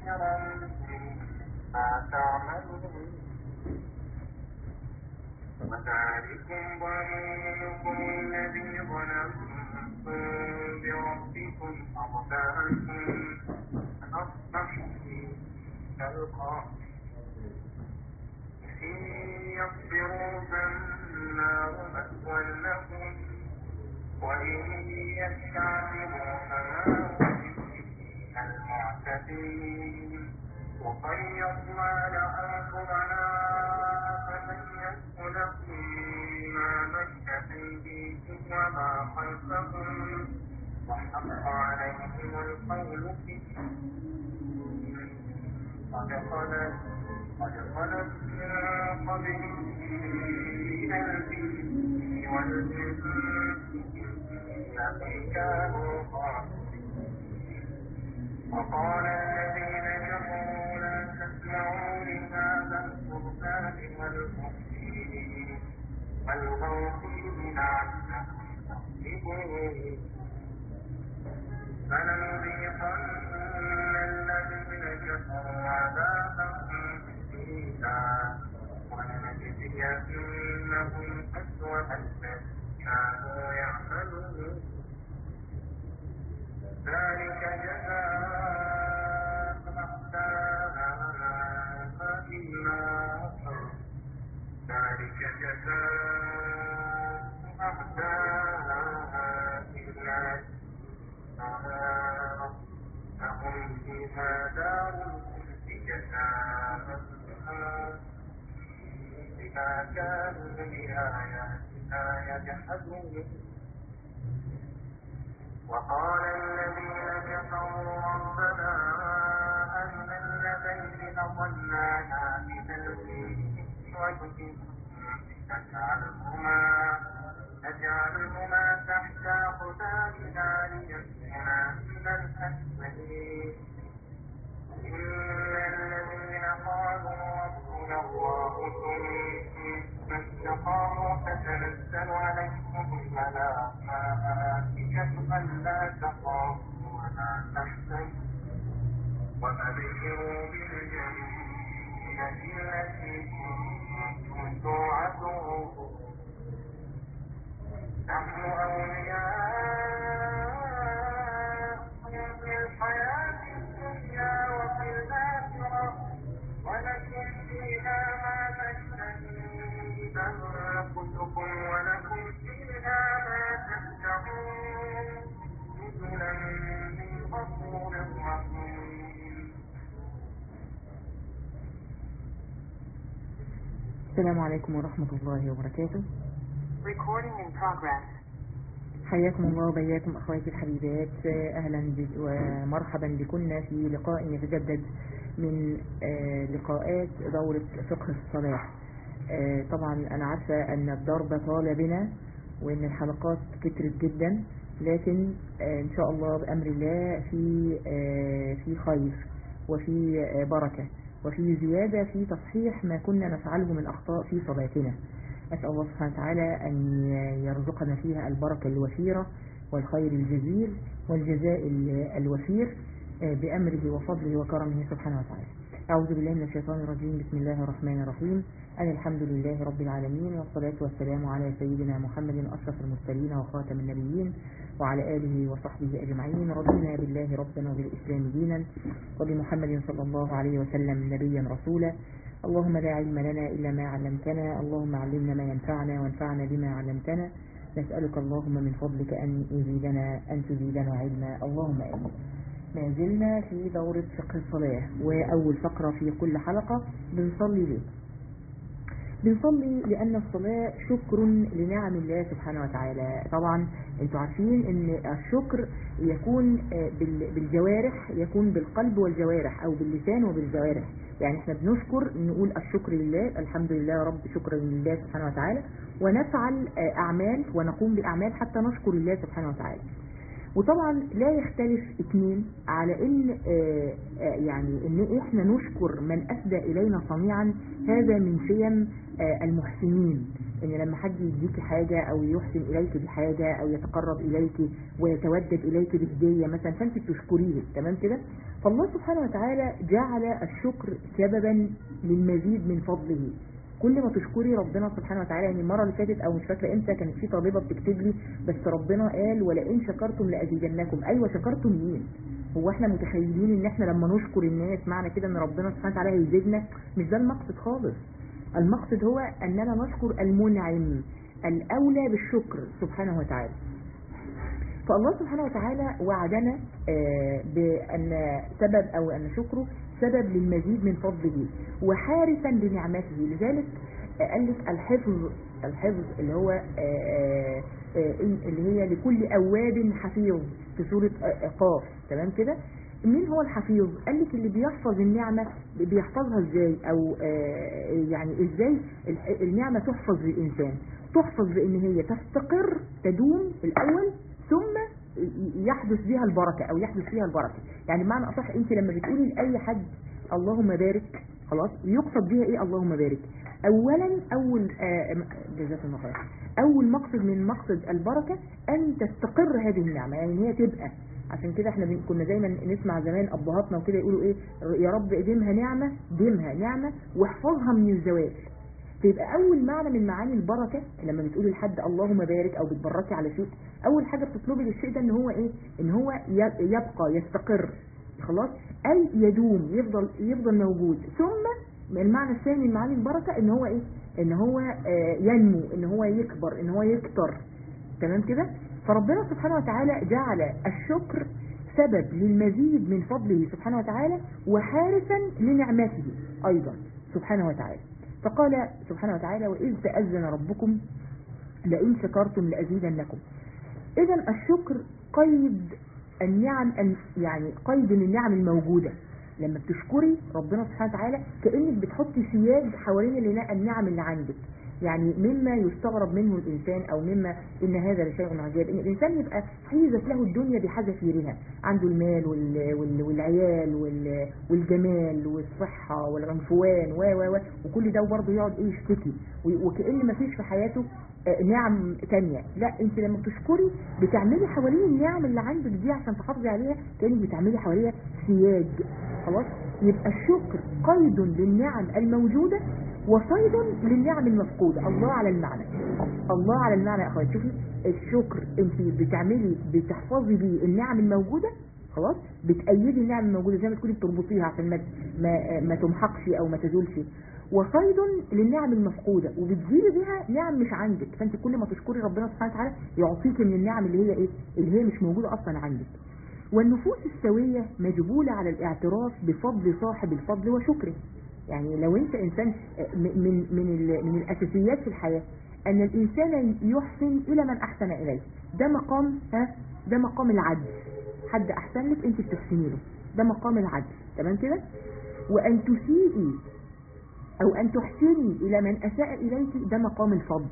كثيرا مما تعملون وذلكم ظنكم الذي ظننتم بربكم أرداكم فأصبحتم كالقاصرين إن يصبروا فالنار مثوى لهم وإن يستعجلوا فما هم المعتدين وقيضنا لهم قرناء فمن لهم ما بين أيديهم وما خلفهم وحق عليهم القول في قد خلت قد خلت من قبلهم من الجن والإنس إنهم كانوا خاسرين وقال الذين كفروا لا تسمعوا لهذا القرآن والغوا والغوا فيه لعلكم تغلبون فلنذيقن الذين كفروا عذابا شديدا ولنجزينهم أسوأ الذي كانوا يعملون ذلك جزاء أعداء النار ذلك جزاء أعداء الله لهم فيها دار جزاء بما كانوا بآياتنا يجحدون وقال الذين كفروا ربنا أرنا الذين ضلانا من الجن والإنس نجعلهما نجعلهما تحت أقدامنا ليكونا من الأسفلين إن الذين قالوا ربنا الله ثم استقاموا تتنزل عليهم الملائكة ألا تخافوا ولا تحزنوا وأبشروا بالجنة التي كنتم توعدون نحن أولياؤكم في الحياة الدنيا وفي الآخرة ولكم فيها ما تشتهي أنفسكم ولكم فيها ما تدعون نزلا من غفور رحيم السلام عليكم ورحمة الله وبركاته Recording in progress. حياكم الله وبياكم أخواتي الحبيبات أهلا ب- ومرحبا بكنا في لقاء يتجدد من آه، لقاءات دورة فقه الصلاح آه، طبعا أنا عارفة أن الضرب طال بنا وأن الحلقات كترت جدا لكن آه، إن شاء الله بأمر الله في آه، في خير وفي آه، بركة وفي زيادة في تصحيح ما كنا نفعله من أخطاء في صلاتنا أسأل الله سبحانه وتعالى أن يرزقنا فيها البركة الوفيرة والخير الجزيل والجزاء ال- الوفير آه، بأمره وفضله وكرمه سبحانه وتعالى أعوذ بالله من الشيطان الرجيم بسم الله الرحمن الرحيم أنا الحمد لله رب العالمين والصلاة والسلام على سيدنا محمد أشرف المرسلين وخاتم النبيين وعلى آله وصحبه أجمعين رضينا بالله ربنا وبالإسلام دينا وبمحمد صلى الله عليه وسلم نبيا رسولا اللهم لا علم لنا إلا ما علمتنا اللهم علمنا ما ينفعنا وانفعنا بما علمتنا نسألك اللهم من فضلك أن يزيدنا أن تزيدنا علما اللهم آمين ما زلنا في دورة فقه الصلاة وأول فقرة في كل حلقة بنصلي ليه بنصلي لأن الصلاة شكر لنعم الله سبحانه وتعالى طبعا انتوا عارفين ان الشكر يكون آه، بال- بالجوارح يكون بالقلب والجوارح او باللسان وبالجوارح يعني احنا بنشكر نقول الشكر لله الحمد لله يا رب شكرا لله سبحانه وتعالى ونفعل آه، اعمال ونقوم باعمال حتى نشكر الله سبحانه وتعالى وطبعا لا يختلف اثنين على ان آه، آه، يعني ان احنا نشكر من اسدى الينا صنيعا هذا من سيم آه، المحسنين ان لما حد يديك حاجة او يحسن اليك بحاجة او يتقرب اليك ويتودد اليك بهدية مثلا فانت تشكريه تمام كده فالله سبحانه وتعالى جعل الشكر سببا للمزيد من فضله كل ما تشكري ربنا سبحانه وتعالى يعني المره اللي فاتت او مش فاكره امتى كانت في طالبه بتكتب لي بس ربنا قال ولئن شكرتم لازيدنكم ايوه شكرتم مين هو احنا متخيلين ان احنا لما نشكر الناس معنى كده ان ربنا سبحانه وتعالى هيزيدنا مش ده المقصد خالص المقصد هو اننا نشكر المنعم الاولى بالشكر سبحانه وتعالى فالله سبحانه وتعالى وعدنا آه، بأن سبب أو أن شكره سبب للمزيد من فضله وحارسا لنعمته لذلك آه، قال لك الحفظ الحفظ اللي هو آه، آه، آه، اللي هي لكل أواب حفيظ في سورة آه، قاف تمام كده مين هو الحفيظ قال لك اللي بيحفظ النعمة بيحفظها ازاي او آه، يعني ازاي الح- النعمة تحفظ للإنسان تحفظ بان هي تستقر تدوم الاول ثم يحدث بها البركة او يحدث فيها البركة يعني معنى اصح انت لما بتقولي لاي حد اللهم بارك خلاص يقصد بها ايه اللهم بارك اولا اول آه، جزاك الله خير اول مقصد من مقصد البركة ان تستقر هذه النعمة يعني هي تبقى عشان كده احنا بن- كنا دايما نسمع زمان ابهاتنا وكده يقولوا ايه يا رب اديمها نعمة ديمها نعمة واحفظها من الزوال فيبقى اول معنى من معاني البركة لما بتقولي لحد اللهم بارك او بتبركي على شيء اول حاجة بتطلبي للشيء ده ان هو ايه ان هو ي- يبقى يستقر خلاص اي يدوم يفضل يفضل موجود ثم المعنى الثاني من معاني البركة ان هو ايه ان هو آه، ينمو ان هو يكبر ان هو يكتر تمام كده فربنا سبحانه وتعالى جعل الشكر سبب للمزيد من فضله سبحانه وتعالى وحارسا لنعمته ايضا سبحانه وتعالى فقال سبحانه وتعالى وإذ تأذن ربكم لئن شكرتم لأزيدنكم إذا الشكر قيد النعم ال- يعني قيد للنعم الموجودة لما بتشكري ربنا سبحانه وتعالى كأنك بتحطي سياج حوالين اللي- النعم اللي عندك يعني مما يستغرب منه الإنسان أو مما إن هذا لشيء عجاب إن الإنسان يبقى حيزت له الدنيا بحذافيرها عنده المال وال وال والعيال وال والجمال والصحة والعنفوان و و و وكل ده وبرضه يقعد إيه يشتكي و- وكأن ما فيش في حياته آه، نعم تانية لا انت لما بتشكري بتعملي حوالين النعم اللي عندك دي عشان تحافظي عليها كأنك بتعملي حواليها سياج خلاص يبقى الشكر قيد للنعم الموجودة وصيد للنعم المفقودة الله على المعنى الله على المعنى يا اخوات شوفي الشكر انت بتعملي بتحفظي بيه النعم الموجودة خلاص بتأيدي النعم الموجودة زي ما تكوني بتربطيها عشان ما ما, ما تمحقش او ما تزولش وصيد للنعم المفقودة وبتجيبي بيها نعم مش عندك فانت كل ما تشكري ربنا سبحانه وتعالى يعطيك من النعم اللي هي ايه اللي هي مش موجودة اصلا عندك والنفوس السوية مجبولة على الاعتراف بفضل صاحب الفضل وشكره يعني لو انت انسان م- من من ال- من الاساسيات في الحياة ان الانسان يحسن الى من احسن اليه ده مقام ها ده مقام العدل حد احسن لك انت بتحسني له ده مقام العدل تمام كده وان تسيئي او ان تحسني الى من اساء اليك ده مقام الفضل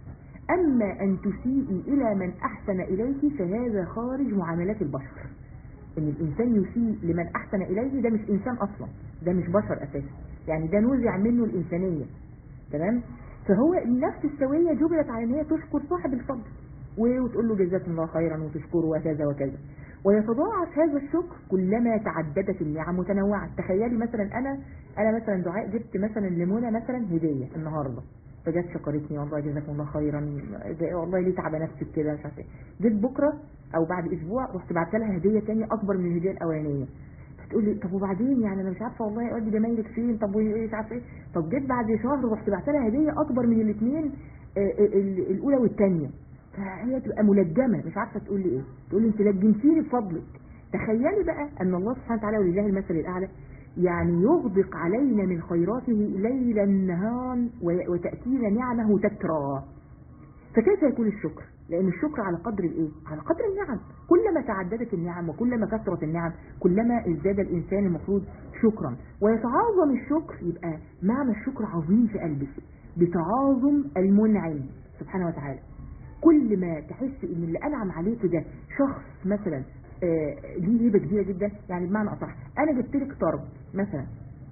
اما ان تسيئي الى من احسن اليك فهذا خارج معاملات البشر ان الانسان يسيء لمن احسن اليه ده مش انسان اصلا ده مش بشر اساسا يعني ده نزع منه الانسانية تمام فهو النفس السوية جبلت على ان هي تشكر صاحب الفضل وتقول له جزاك الله خيرا وتشكره وكذا وكذا ويتضاعف هذا الشكر كلما تعددت النعم وتنوعت تخيلي مثلا انا انا مثلا دعاء جبت مثلا لمنى مثلا هديه النهارده فجت شكرتني والله جزاكم الله خيرا ده والله ليه تعبه نفسك كده مش عارفه ايه جيت بكره او بعد اسبوع رحت بعت لها هديه تانية اكبر من الهديه الاولانيه فتقول لي طب وبعدين يعني انا مش عارفه والله اودي جمايلك فين طب وايه مش عارفه ايه طب جيت بعد شهر رحت بعت لها هديه اكبر من الاثنين الاولى والثانيه فهي تبقى ملجمه مش عارفه تقول لي ايه تقول لي انت لجمتيني بفضلك تخيلي بقى ان الله سبحانه وتعالى ولله المثل الاعلى يعني يغدق علينا من خيراته ليلا نهارا وتأتينا نعمه تترى فكيف يكون الشكر لأن الشكر على قدر الإيه؟ على قدر النعم كلما تعددت النعم وكلما كثرت النعم كلما ازداد الإنسان المفروض شكرا ويتعاظم الشكر يبقى معنى الشكر عظيم في قلبك بتعاظم المنعم سبحانه وتعالى كل ما تحس ان اللي انعم عليك ده شخص مثلا آه، ليه هيبه كبيره جدا يعني بمعنى اصح انا جبت لك طرد مثلا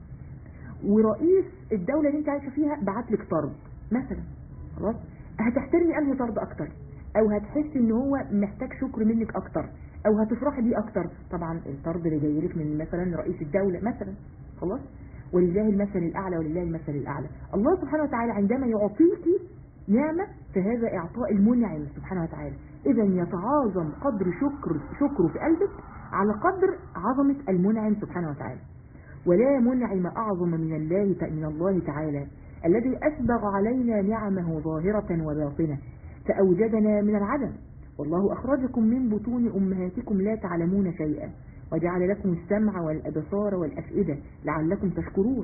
ورئيس الدوله اللي انت عايشه فيها بعت لك طرد مثلا خلاص هتحترمي انهي طرد اكتر او هتحسي ان هو محتاج شكر منك اكتر او هتفرحي بيه اكتر طبعا الطرد اللي جاي لك من مثلا رئيس الدوله مثلا خلاص ولله المثل الاعلى ولله المثل الاعلى الله سبحانه وتعالى عندما يعطيك نعمه فهذا اعطاء المنعم سبحانه وتعالى اذا يتعاظم قدر شكر شكره في قلبك على قدر عظمه المنعم سبحانه وتعالى ولا منعم أعظم من الله من الله تعالى الذي أسبغ علينا نعمه ظاهرة وباطنة فأوجدنا من العدم والله أخرجكم من بطون أمهاتكم لا تعلمون شيئا وجعل لكم السمع والأبصار والأفئدة لعلكم تشكرون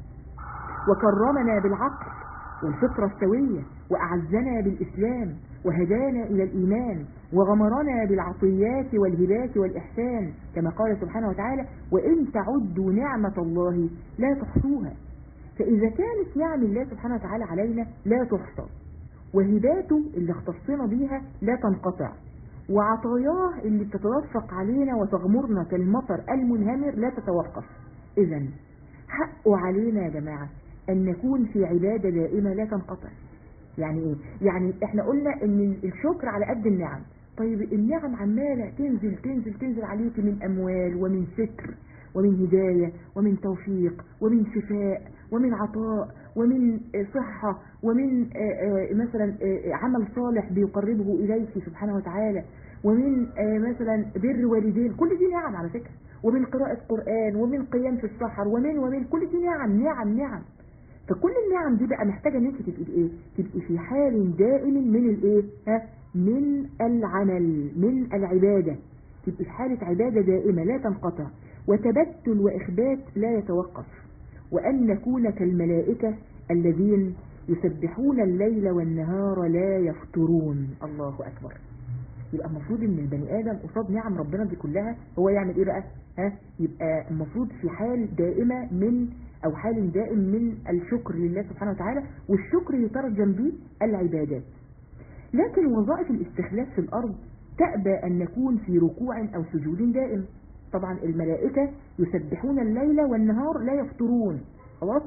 وكرمنا بالعقل والفطرة السوية وأعزنا بالإسلام وهدانا إلى الإيمان وغمرنا بالعطيات والهبات والإحسان كما قال سبحانه وتعالى وإن تعدوا نعمة الله لا تحصوها فإذا كانت نعم الله سبحانه وتعالى علينا لا تحصى وهباته اللي اختصنا بيها لا تنقطع وعطاياه اللي بتتدفق علينا وتغمرنا كالمطر المنهمر لا تتوقف إذا حقه علينا يا جماعة أن نكون في عبادة دائمة لا تنقطع يعني إيه؟ يعني إحنا قلنا أن الشكر على قد النعم طيب النعم عمالة تنزل تنزل تنزل عليك من أموال ومن ستر ومن هداية ومن توفيق ومن شفاء ومن عطاء ومن صحة ومن مثلا عمل صالح بيقربه إليك سبحانه وتعالى ومن مثلا بر والدين كل دي نعم على فكرة ومن قراءة قرآن ومن قيام في السحر ومن ومن كل دي نعم نعم نعم فكل النعم دي بقى محتاجة ان انت تبقي ايه تبقي في حال دائم من الايه ها من العمل من العبادة تبقي في حالة عبادة دائمة لا تنقطع وتبتل وإخبات لا يتوقف وأن نكون كالملائكة الذين يسبحون الليل والنهار لا يفترون الله أكبر يبقى المفروض ان البني ادم قصاد نعم ربنا دي كلها هو يعمل ايه بقى ها يبقى المفروض في حال دائمة من او حال دائم من الشكر لله سبحانه وتعالى والشكر يترجم به العبادات لكن وظائف الاستخلاف في الارض تأبى ان نكون في ركوع او سجود دائم طبعا الملائكة يسبحون الليل والنهار لا يفطرون خلاص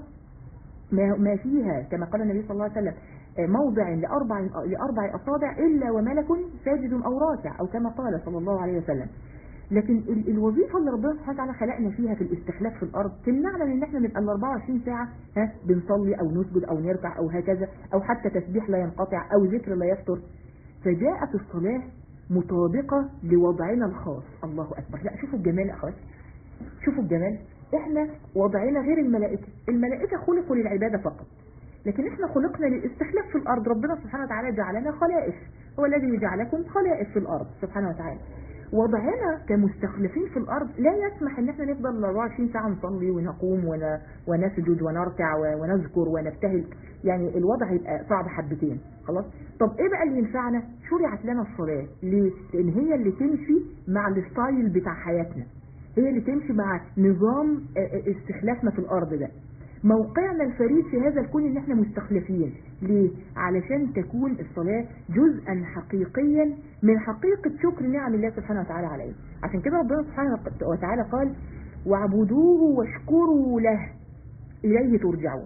ما فيها كما قال النبي صلى الله عليه وسلم موضع لأربع, لأربع أصابع إلا وملك ساجد أو راكع أو كما قال صلى الله عليه وسلم لكن الوظيفة اللي ربنا سبحانه وتعالى خلقنا فيها في الاستخلاف في الأرض تمنعنا من ان احنا نبقى ال 24 ساعة ها بنصلي أو نسجد أو نركع أو هكذا أو حتى تسبيح لا ينقطع أو ذكر لا يفتر فجاءت الصلاة مطابقة لوضعنا الخاص الله أكبر لا شوفوا الجمال يا أخوات شوفوا الجمال احنا وضعنا غير الملائكة الملائكة خلقوا للعبادة فقط لكن احنا خلقنا للاستخلاف في الارض ربنا سبحانه وتعالى جعلنا خلائف هو الذي جعلكم خلائف في الارض سبحانه وتعالى وضعنا كمستخلفين في الارض لا يسمح ان احنا نفضل 24 ساعة نصلي ونقوم ونسجد ونركع ونذكر ونبتهل يعني الوضع هيبقى صعب حبتين خلاص طب ايه بقى اللي ينفعنا شرعت لنا الصلاة ليه لان هي اللي تمشي مع الستايل بتاع حياتنا هي اللي تمشي مع نظام استخلافنا في الارض ده موقعنا الفريد في هذا الكون ان احنا مستخلفين ليه علشان تكون الصلاة جزءا حقيقيا من حقيقة شكر نعم الله سبحانه وتعالى عليه عشان كده ربنا سبحانه وتعالى قال واعبدوه واشكروا له اليه ترجعون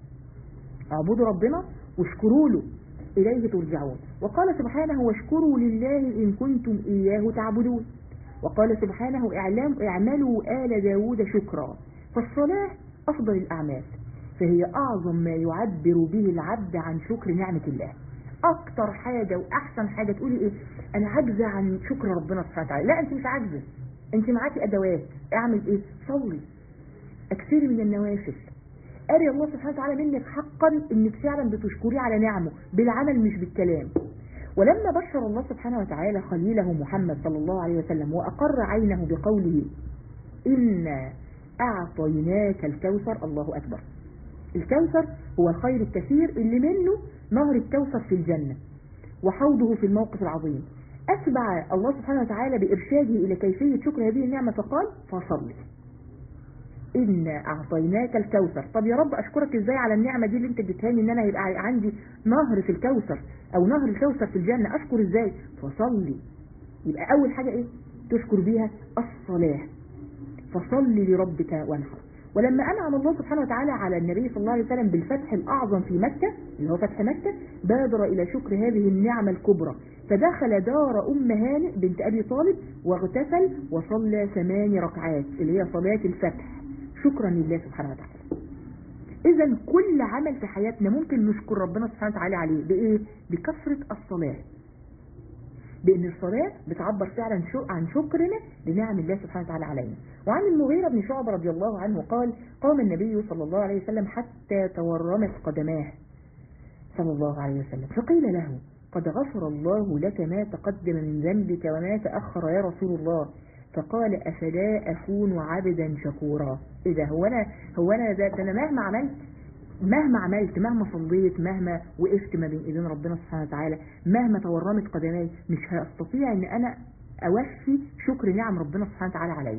اعبدوا ربنا واشكروا له اليه ترجعون وقال سبحانه واشكروا لله ان كنتم اياه تعبدون وقال سبحانه اعلام اعملوا آل داود شكرا فالصلاة أفضل الأعمال فهي أعظم ما يعبر به العبد عن شكر نعمة الله أكتر حاجة وأحسن حاجة تقولي إيه أنا عاجزة عن شكر ربنا سبحانه وتعالى لا أنت مش عاجزة أنت معاكي أدوات أعمل إيه صلي أكثري من النوافل أري الله سبحانه وتعالى منك حقا إنك فعلا بتشكري على نعمه بالعمل مش بالكلام ولما بشر الله سبحانه وتعالى خليله محمد صلى الله عليه وسلم وأقر عينه بقوله إنا أعطيناك الكوثر الله أكبر الكوثر هو الخير الكثير اللي منه نهر الكوثر في الجنة وحوضه في الموقف العظيم أتبع الله سبحانه وتعالى بإرشاده إلى كيفية شكر هذه النعمة فقال فصل إنا أعطيناك الكوثر طب يا رب أشكرك إزاي على النعمة دي اللي أنت اديتهاني إن أنا يبقى عندي نهر في الكوثر أو نهر الكوثر في الجنة أشكر إزاي فصلي يبقى أول حاجة إيه تشكر بيها الصلاة فصلي لربك وانحر ولما أنعم الله سبحانه وتعالى على النبي صلى الله عليه وسلم بالفتح الأعظم في مكة اللي هو فتح مكة بادر إلى شكر هذه النعمة الكبرى فدخل دار أم هانئ بنت أبي طالب واغتسل وصلى ثمان ركعات اللي هي صلاة الفتح شكرا لله سبحانه وتعالى إذا كل عمل في حياتنا ممكن نشكر ربنا سبحانه وتعالى عليه بإيه؟ بكثرة الصلاة بأن الصلاة بتعبر فعلا شو عن شكرنا لنعم الله سبحانه وتعالى علينا وعن المغيرة بن شعبة رضي الله عنه قال قام النبي صلى الله عليه وسلم حتى تورمت قدماه صلى الله عليه وسلم فقيل له قد غفر الله لك ما تقدم من ذنبك وما تأخر يا رسول الله فقال أفلا أكون عبدا شكورا إذا هو أنا, هو أنا, ذات أنا مهما عملت مهما عملت مهما صليت مهما وقفت ما بين ايدين ربنا سبحانه وتعالى مهما تورمت قدماي مش هستطيع ان انا اوفي شكر نعم ربنا سبحانه وتعالى علي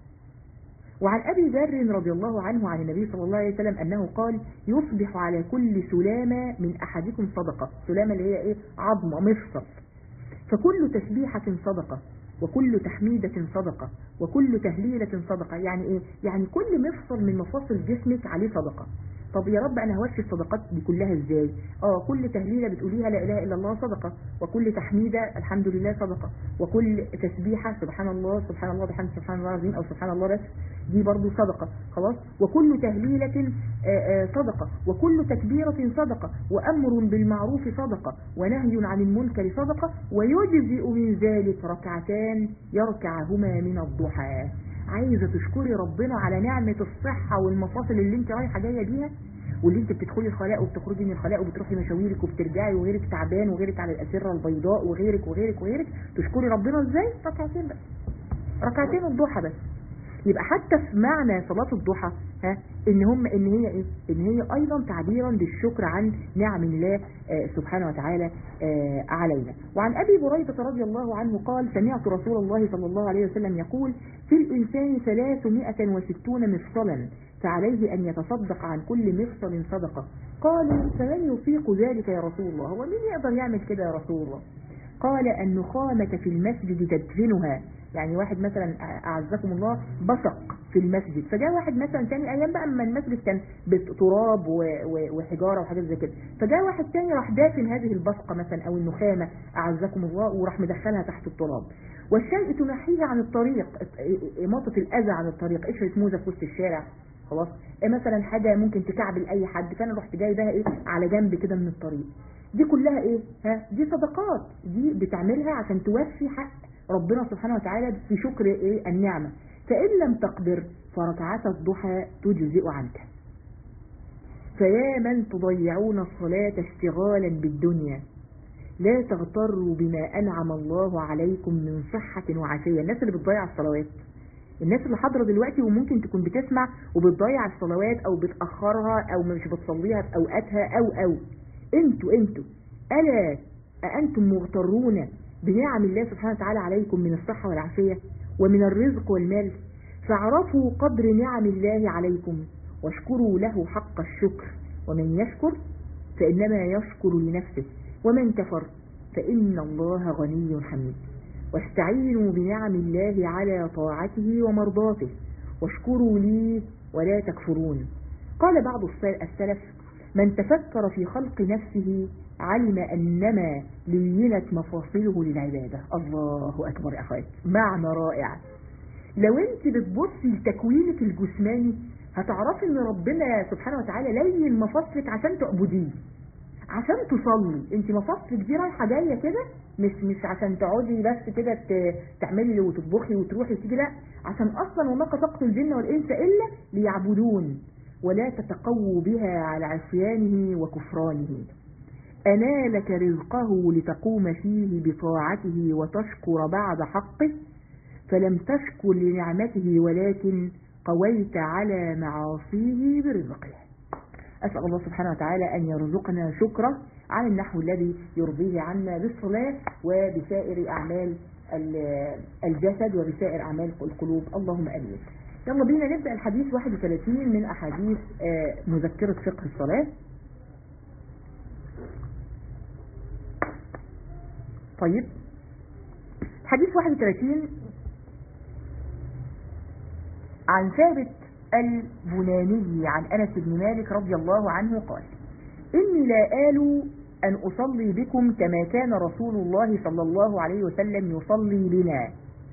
وعن ابي ذر رضي الله عنه عن النبي صلى الله عليه وسلم انه قال يصبح على كل سلامة من احدكم صدقة سلامة اللي هي ايه عظمة مفصل فكل تسبيحة صدقة وكل تحميدة صدقة وكل تهليلة صدقة يعني ايه يعني كل مفصل من مفاصل جسمك عليه صدقة طب يا رب انا هوفي الصدقات دي كلها ازاي اه كل تهليله بتقوليها لا اله الا الله صدقه وكل تحميده الحمد لله صدقه وكل تسبيحه سبحان الله سبحان الله بحمد سبحان الله العظيم او سبحان الله بس دي برضو صدقه خلاص وكل تهليله آآ آآ صدقه وكل تكبيره صدقه وامر بالمعروف صدقه ونهي عن المنكر صدقه ويجزئ من ذلك ركعتان يركعهما من الضحى عايزة تشكري ربنا على نعمة الصحة والمفاصل اللي انت رايحة جاية بيها واللي انت بتدخلي الخلاء وبتخرجي من الخلاء وبتروحي مشاويرك وبترجعي وغيرك تعبان وغيرك على الأسرة البيضاء وغيرك وغيرك وغيرك تشكري ربنا ازاي ركعتين بس ركعتين الضحى بس يبقى حتى في معنى صلاة الضحى ها ان هم ان هي ايه ان هي ايضا تعبيرا للشكر عن نعم الله آه سبحانه وتعالى آه علينا وعن ابي بريدة رضي الله عنه قال سمعت رسول الله صلى الله عليه وسلم يقول في الانسان 360 مفصلا فعليه ان يتصدق عن كل مفصل صدقة قالوا فمن يطيق ذلك يا رسول الله هو مين يقدر يعمل كده يا رسول الله قال النخامة في المسجد تدفنها يعني واحد مثلا أعزكم الله بصق في المسجد فجاء واحد مثلا تاني أيام بقى أما المسجد كان بتراب وحجارة وحاجات زي كده فجاء واحد تاني راح دافن هذه البصقة مثلا أو النخامة أعزكم الله وراح مدخلها تحت التراب والشيء تنحيه عن الطريق إماطة الأذى عن الطريق قشرة موزة في وسط الشارع خلاص إيه مثلا حاجة ممكن تكعبل أي حد فأنا رحت جاي بها إيه على جنب كده من الطريق دي كلها إيه ها دي صدقات دي بتعملها عشان توفي حق ربنا سبحانه وتعالى في شكر إيه النعمة فإن لم تقدر فركعات الضحى تجزئ عنك فيا من تضيعون الصلاة اشتغالا بالدنيا لا تغتروا بما أنعم الله عليكم من صحة وعافية الناس اللي بتضيع الصلوات الناس اللي حاضرة دلوقتي وممكن تكون بتسمع وبتضيع الصلوات أو بتأخرها أو مش بتصليها في أوقاتها أو أو انتوا انتوا ألا أأنتم مغترون بنعم الله سبحانه وتعالى عليكم من الصحة والعافية ومن الرزق والمال فاعرفوا قدر نعم الله عليكم واشكروا له حق الشكر ومن يشكر فإنما يشكر لنفسه ومن كفر فإن الله غني حميد واستعينوا بنعم الله على طاعته ومرضاته واشكروا لي ولا تكفرون قال بعض السلف من تفكر في خلق نفسه علم أنما لينت مفاصله للعبادة الله أكبر أخوات معنى رائع لو انت بتبصي لتكوينك الجسماني هتعرفي ان ربنا سبحانه وتعالى لين مفاصلك عشان تعبديه عشان تصلي انت مفاصلك دي رايحه جايه كده مش مش عشان تقعدي بس كده تعملي وتطبخي وتروحي وتيجي لا عشان اصلا وما خلقت الجن والانس الا ليعبدون ولا تتقووا بها على عصيانه وكفرانه أنالك رزقه لتقوم فيه بطاعته وتشكر بعد حقه فلم تشكر لنعمته ولكن قويت على معاصيه برزقه أسأل الله سبحانه وتعالى أن يرزقنا شكره على النحو الذي يرضيه عنا بالصلاة وبسائر أعمال الجسد وبسائر أعمال القلوب اللهم أمين يلا بينا نبدأ الحديث 31 من أحاديث آه، مذكرة فقه الصلاة طيب حديث 31 عن ثابت البناني عن أنس بن مالك رضي الله عنه قال إني لا آل أن أصلي بكم كما كان رسول الله صلى الله عليه وسلم يصلي بنا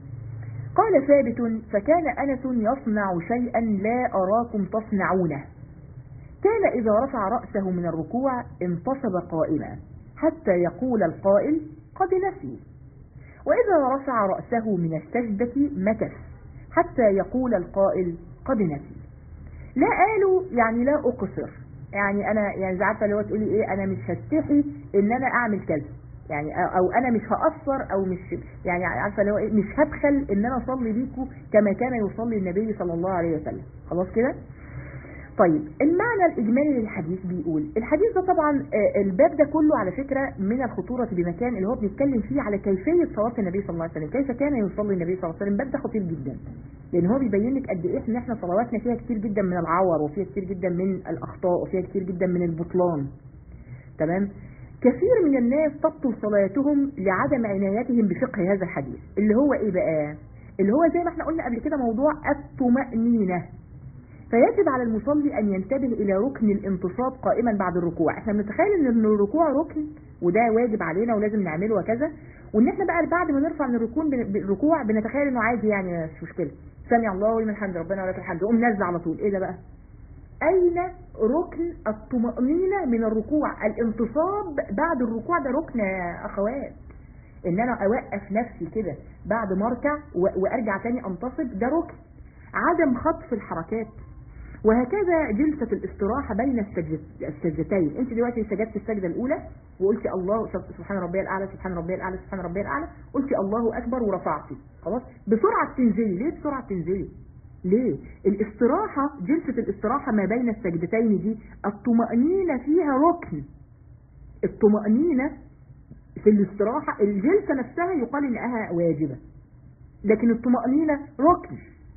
قال ثابت فكان أنس يصنع شيئا لا أراكم تصنعونه كان إذا رفع رأسه من الركوع انتصب قائما حتى يقول القائل قد نسي وإذا رفع رأسه من السجدة مكث حتى يقول القائل قد نسي لا قالوا يعني لا أقصر يعني أنا يعني إذا عارفة اللي هو تقولي إيه أنا مش هستحي إن أنا أعمل كذا يعني أو- أو أنا مش هأثر أو مش يعني عارفة اللي هو إيه مش هبخل إن أنا أصلي بيكم كما كان يصلي النبي صلى الله عليه وسلم خلاص كده طيب المعنى الإجمالي للحديث بيقول الحديث ده طبعا آه، الباب ده كله على فكرة من الخطورة بمكان اللي هو بيتكلم فيه على كيفية صلاة النبي صلى الله عليه وسلم كيف كان يصلي النبي صلى الله عليه وسلم الباب ده خطير جدا لأن هو بيبين لك قد إيه إن إحنا صلواتنا فيها كتير جدا من العور وفيها كتير جدا من الأخطاء وفيها كتير جدا من البطلان تمام كثير من الناس تبطل صلاتهم لعدم عنايتهم بفقه هذا الحديث اللي هو ايه بقى اللي هو زي ما احنا قلنا قبل كده موضوع الطمأنينة فيجب على المصلي أن ينتبه إلى ركن الانتصاب قائما بعد الركوع احنا بنتخيل ان الركوع ركن وده واجب علينا ولازم نعمله وكذا وان احنا بقى بعد ما نرفع من الركوع بالركوع بنتخيل انه عادي يعني مش مشكلة سمع الله لمن حمد ربنا ولك الحمد قوم نزل على طول ايه ده بقى أين ركن الطمأنينة من الركوع الانتصاب بعد الركوع ده ركن يا أخوات إن أنا أوقف نفسي كده بعد ما أركع و- وأرجع تاني أنتصب ده ركن عدم خطف الحركات وهكذا جلسة الاستراحة بين السجد- السجدتين انت دلوقتي سجدت السجدة الاولى وقلتي الله سبحان ربي الاعلى سبحان ربي الاعلى سبحان ربي الاعلى قلتي الله اكبر ورفعتي خلاص بسرعة تنزلي ليه بسرعة تنزلي ليه الاستراحة جلسة الاستراحة ما بين السجدتين دي الطمأنينة فيها ركن الطمأنينة في الاستراحة الجلسة نفسها يقال انها واجبة لكن الطمأنينة ركن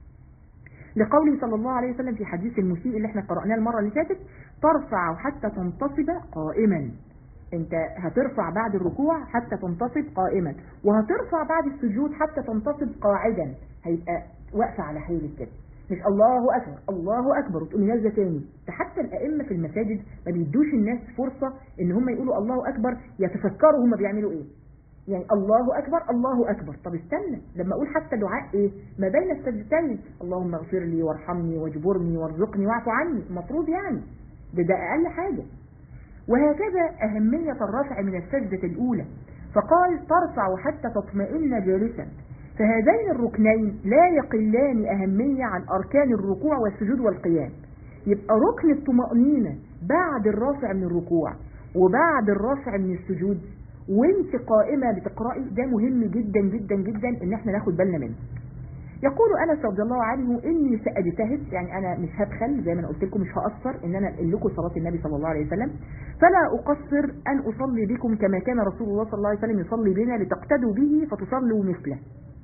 لقوله صلى الله عليه وسلم في حديث المسيء اللي احنا قرأناه المرة اللي فاتت ترفع حتى تنتصب قائما انت هترفع بعد الركوع حتى تنتصب قائما وهترفع بعد السجود حتى تنتصب قاعدا هيبقى واقفة على حيلك كده مش الله اكبر الله اكبر وتقومي نازله تاني ده حتى الائمه في المساجد ما بيدوش الناس فرصه ان هم يقولوا الله اكبر يتفكروا هم بيعملوا ايه يعني الله أكبر الله أكبر طب استنى لما أقول حتى دعاء إيه ما بين السجدتين اللهم اغفر لي وارحمني واجبرني وارزقني واعف عني المفروض يعني ده ده أقل حاجة وهكذا أهمية الرفع من السجدة الأولى فقال ترفع حتى تطمئن جالسا فهذين الركنين لا يقلان أهمية عن أركان الركوع والسجود والقيام يبقى ركن الطمأنينة بعد الرافع من الركوع وبعد الرافع من السجود وانت قائمة بتقرأي ده مهم جدا جدا جدا ان احنا ناخد بالنا منه يقول انس رضي الله عنه اني ساجتهد يعني انا مش هبخل زي ما انا قلت لكم مش هاثر ان انا انقل لكم صلاه النبي صلى الله عليه وسلم فلا اقصر ان اصلي بكم كما كان رسول الله صلى الله عليه وسلم يصلي بنا لتقتدوا به فتصلوا مثله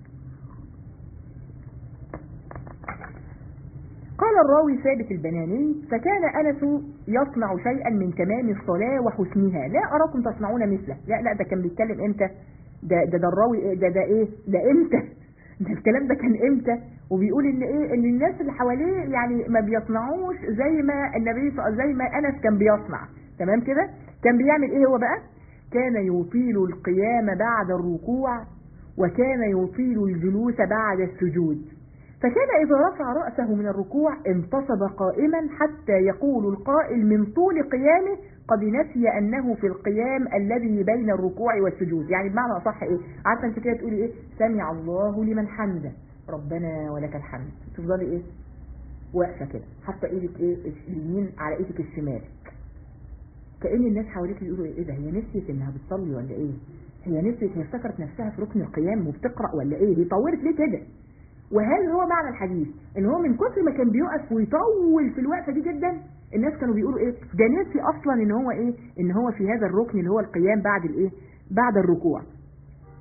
قال الراوي ثابت البناني فكان أنس يصنع شيئا من تمام الصلاة وحسنها لا أراكم تصنعون مثله لا لا ده كان بيتكلم امتى ده ده, ده الراوي إيه؟ ده ده ايه ده امتى ده الكلام ده كان امتى وبيقول ان ايه ان الناس اللي حواليه يعني ما بيصنعوش زي ما النبي ص- زي ما انس كان بيصنع تمام كده كان بيعمل ايه هو بقى كان يطيل القيام بعد الركوع وكان يطيل الجلوس بعد السجود فكان إذا رفع رأسه من الركوع انتصب قائما حتى يقول القائل من طول قيامه قد نسي أنه في القيام الذي بين الركوع والسجود يعني بمعنى أصح إيه عارفة أنت كده تقولي إيه سمع الله لمن حمده ربنا ولك الحمد تفضلي إيه واقفة كده حتى إيدك إيه اليمين على إيدك الشمال كأن الناس حواليك يقولوا إيه ده هي نسيت إنها بتصلي ولا إيه هي نسيت هي افتكرت نفسها في ركن القيام وبتقرأ ولا إيه هي طورت ليه كده وهل هو معنى الحديث ان هو من كثر ما كان بيقف ويطول في الوقفه دي جدا الناس كانوا بيقولوا ايه ده ناسي اصلا ان هو ايه ان هو في هذا الركن اللي هو القيام بعد الايه بعد الركوع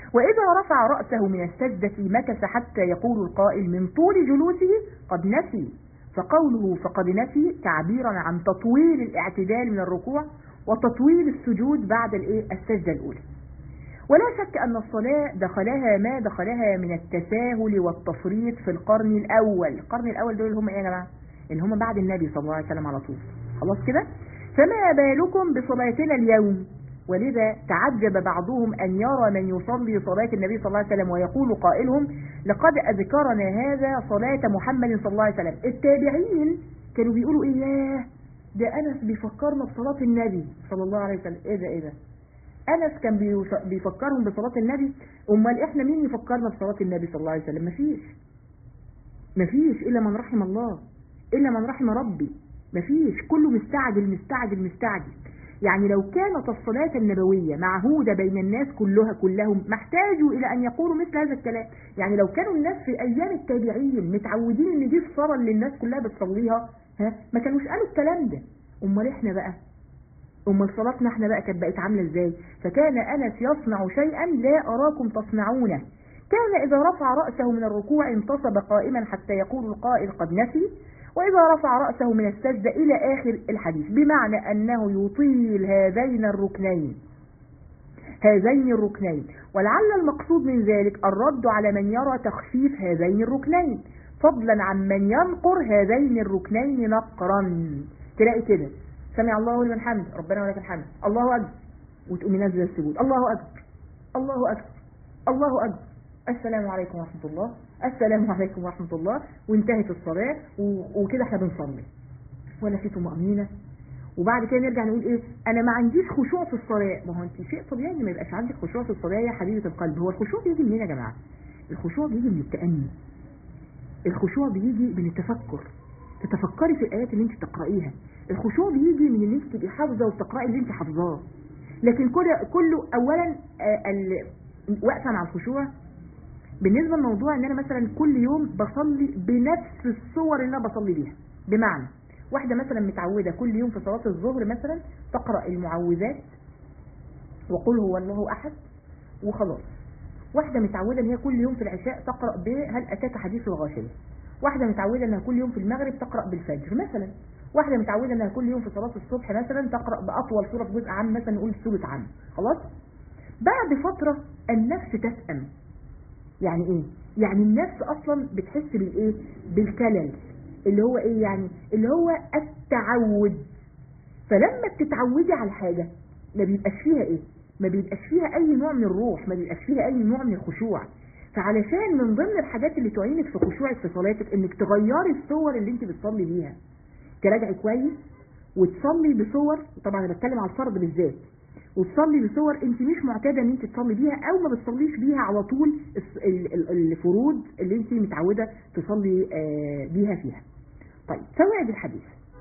وإذا رفع رأسه من السجدة مكث حتى يقول القائل من طول جلوسه قد نسي فقوله فقد نسي تعبيرا عن تطويل الاعتدال من الركوع وتطويل السجود بعد الإيه؟ السجدة الأولى ولا شك أن الصلاة دخلها ما دخلها من التساهل والتفريط في القرن الأول القرن الأول دول اللي هم إيه يا جماعة اللي هم بعد النبي صلى الله عليه وسلم على طول خلاص كده فما بالكم بصلاتنا اليوم ولذا تعجب بعضهم أن يرى من يصلي صلاة النبي صلى الله عليه وسلم ويقول قائلهم لقد أذكرنا هذا صلاة محمد صلى الله عليه وسلم التابعين كانوا بيقولوا إيه ياه ده أنس بيفكرنا بصلاة النبي صلى الله عليه وسلم إيه ده إيه ده أنس كان بيوص- بيفكرهم بصلاة النبي أمال إحنا مين يفكرنا بصلاة النبي صلى الله عليه وسلم مفيش مفيش إلا من رحم الله إلا من رحم ربي مفيش كله مستعجل مستعجل مستعجل يعني لو كانت الصلاة النبوية معهودة بين الناس كلها كلهم ما احتاجوا إلى أن يقولوا مثل هذا الكلام يعني لو كانوا الناس في أيام التابعين متعودين إن دي الصلاة اللي الناس كلها بتصليها ها ما كانوش قالوا الكلام ده أمال إحنا بقى أمال صلاتنا إحنا بقى كانت بقت عاملة إزاي فكان أنس يصنع شيئا لا أراكم تصنعونه كان إذا رفع رأسه من الركوع انتصب قائما حتى يقول القائل قد نسي وإذا رفع رأسه من السجدة إلى آخر الحديث بمعنى أنه يطيل هذين الركنين هذين الركنين ولعل المقصود من ذلك الرد على من يرى تخفيف هذين الركنين فضلا عن من ينقر هذين الركنين نقرا تلاقي كده سمع الله لمن حمد ربنا ولك الحمد الله أكبر وتقومي نازله السجود الله أكبر الله أكبر الله أكبر السلام عليكم ورحمة الله السلام عليكم ورحمة الله وانتهت الصلاة و- وكده احنا بنصلي ولا في طمأنينة وبعد كده نرجع نقول ايه انا ما عنديش خشوع في الصلاة ما هو انت شيء طبيعي ان ما يبقاش عندك خشوع في الصلاة يا حبيبة القلب هو الخشوع بيجي منين يا جماعة الخشوع بيجي من التأني الخشوع بيجي من التفكر تتفكري في الآيات اللي انت تقرأيها الخشوع بيجي من ان انت تبقي حافظة وتقرأي اللي انت حافظاه لكن كل كله اولا آه، ال- واقفة مع الخشوع بالنسبة لموضوع ان انا مثلا كل يوم بصلي بنفس الصور اللي انا بصلي بيها بمعنى واحدة مثلا متعودة كل يوم في صلاة الظهر مثلا تقرأ المعوذات وقل هو الله احد وخلاص واحدة متعودة ان هي كل يوم في العشاء تقرأ بهل اتاك حديث الغاشية واحدة متعودة انها كل يوم في المغرب تقرأ بالفجر مثلا واحدة متعودة انها كل يوم في صلاة الصبح مثلا تقرأ بأطول سورة في جزء عام مثلا نقول سورة عام خلاص بعد فترة النفس تسأم يعني ايه يعني النفس اصلا بتحس بالايه بالكلل اللي هو ايه يعني اللي هو التعود فلما بتتعودي على الحاجة ما بيبقاش فيها ايه ما بيبقاش فيها اي نوع من الروح ما بيبقاش فيها اي نوع من الخشوع فعلشان من ضمن الحاجات اللي تعينك في خشوعك في صلاتك انك تغيري الصور اللي انت بتصلي بيها تراجعي كويس وتصلي بصور طبعا انا بتكلم على الفرض بالذات وتصلي بصور انت مش معتاده ان انت تصلي بيها او ما بتصليش بيها على طول الس- ال- ال- الفروض اللي انت متعوده تصلي آه، بيها فيها طيب فوائد الحديث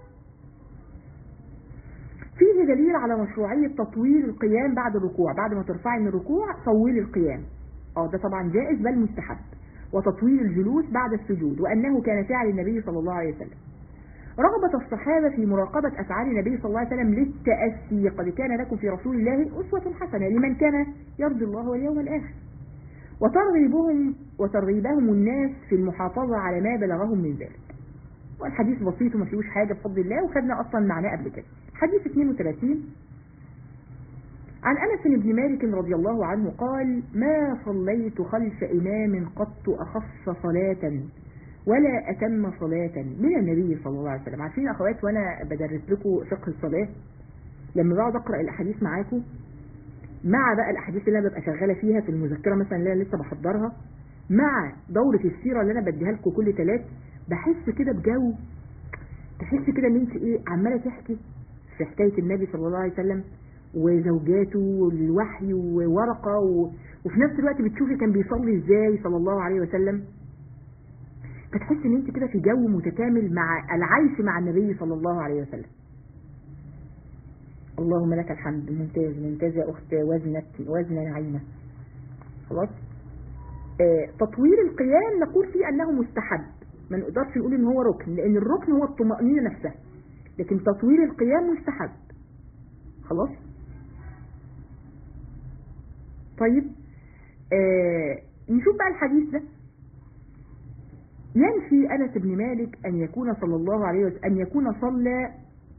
فيه دليل على مشروعية تطويل القيام بعد الركوع بعد ما ترفعي من الركوع طولي القيام اه ده طبعا جائز بل مستحب وتطويل الجلوس بعد السجود وأنه كان فعل النبي صلى الله عليه وسلم رغبة الصحابة في مراقبة أفعال النبي صلى الله عليه وسلم للتأسي قد كان لكم في رسول الله أسوة حسنة لمن كان يرجو الله واليوم الآخر وترغيبهم وترغيبهم الناس في المحافظة على ما بلغهم من ذلك والحديث بسيط وما فيهوش حاجة بفضل الله وخدنا أصلا معناه قبل كده حديث 32 عن أنس بن مالك رضي الله عنه قال ما صليت خلف إمام قط أخف صلاة ولا أتم صلاة من النبي صلى الله عليه وسلم عارفين يا أخوات وأنا بدرس لكم فقه الصلاة لما بقعد أقرأ الأحاديث معاكم مع بقى الأحاديث اللي أنا ببقى شغالة فيها في المذكرة مثلا اللي أنا لسه بحضرها مع دورة السيرة اللي أنا بديها لكم كل ثلاث بحس كده بجو تحس كده ان انت ايه عماله تحكي في حكايه النبي صلى الله عليه وسلم وزوجاته والوحي وورقه و... وفي نفس الوقت بتشوفي كان بيصلي ازاي صلى الله عليه وسلم فتحس ان انت كده في جو متكامل مع العيش مع النبي صلى الله عليه وسلم اللهم لك الحمد ممتاز ممتاز يا اخت وزنت وزن نعيمه خلاص آه تطوير القيام نقول فيه انه مستحب ما نقدرش نقول ان هو ركن لان الركن هو الطمأنينة نفسها لكن تطوير القيام مستحب خلاص طيب آه نشوف بقى الحديث ده ينفي أنس بن مالك أن يكون صلى الله عليه وسلم أن يكون صلى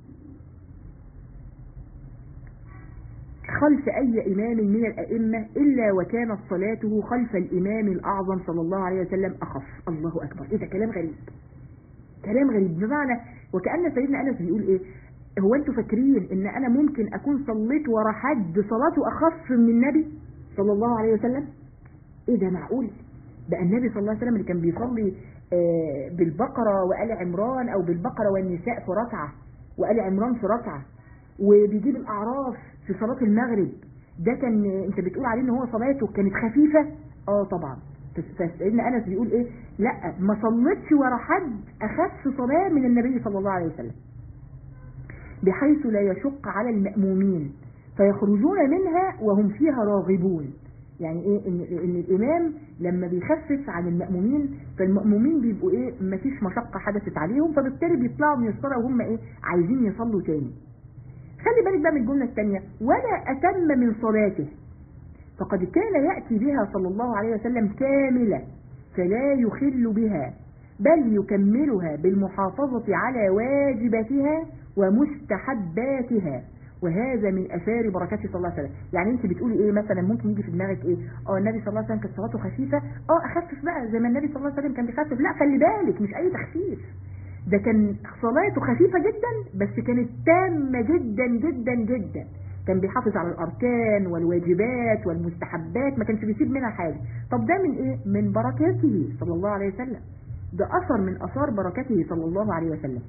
خلف أي إمام من الأئمة إلا وكانت صلاته خلف الإمام الأعظم صلى الله عليه وسلم أخف الله أكبر إيه ده كلام غريب كلام غريب بمعنى وكأن سيدنا أنس بيقول إيه هو أنتوا فاكرين إن أنا ممكن أكون صليت ورا حد صلاته أخف من النبي صلى الله عليه وسلم إيه ده معقول ده النبي صلى الله عليه وسلم اللي كان بيصلي آه، بالبقرة وآل عمران أو بالبقرة والنساء في ركعة وآل عمران في ركعة وبيجيب الأعراف في صلاة المغرب ده كان انت بتقول عليه ان هو صلاته كانت خفيفة اه طبعا فسيدنا انس بيقول ايه لا ما صليتش ورا حد اخف صلاة من النبي صلى الله عليه وسلم بحيث لا يشق على المأمومين فيخرجون منها وهم فيها راغبون يعني ايه ان, إن الامام لما بيخفف عن المأمومين فالمأمومين بيبقوا ايه مفيش مشقة حدثت عليهم فبالتالي بيطلعوا من الصلاة وهم ايه عايزين يصلوا تاني خلي بالك بقى من الجملة الثانية ولا أتم من صلاته فقد كان يأتي بها صلى الله عليه وسلم كاملة فلا يخل بها بل يكملها بالمحافظة على واجباتها ومستحباتها وهذا من اثار بركاته صلى الله عليه وسلم يعني انت بتقولي ايه مثلا ممكن يجي في دماغك ايه اه النبي صلى الله عليه وسلم كانت صلاته خفيفه اه اخفف بقى زي ما النبي صلى الله عليه وسلم كان بيخفف لا خلي بالك مش اي تخفيف ده كان صلاته خفيفة جدا بس كانت تامة جدا جدا جدا كان بيحافظ على الأركان والواجبات والمستحبات ما كانش بيسيب منها حاجة طب ده من إيه؟ من بركاته صلى الله عليه وسلم ده أثر من أثار بركته صلى الله عليه وسلم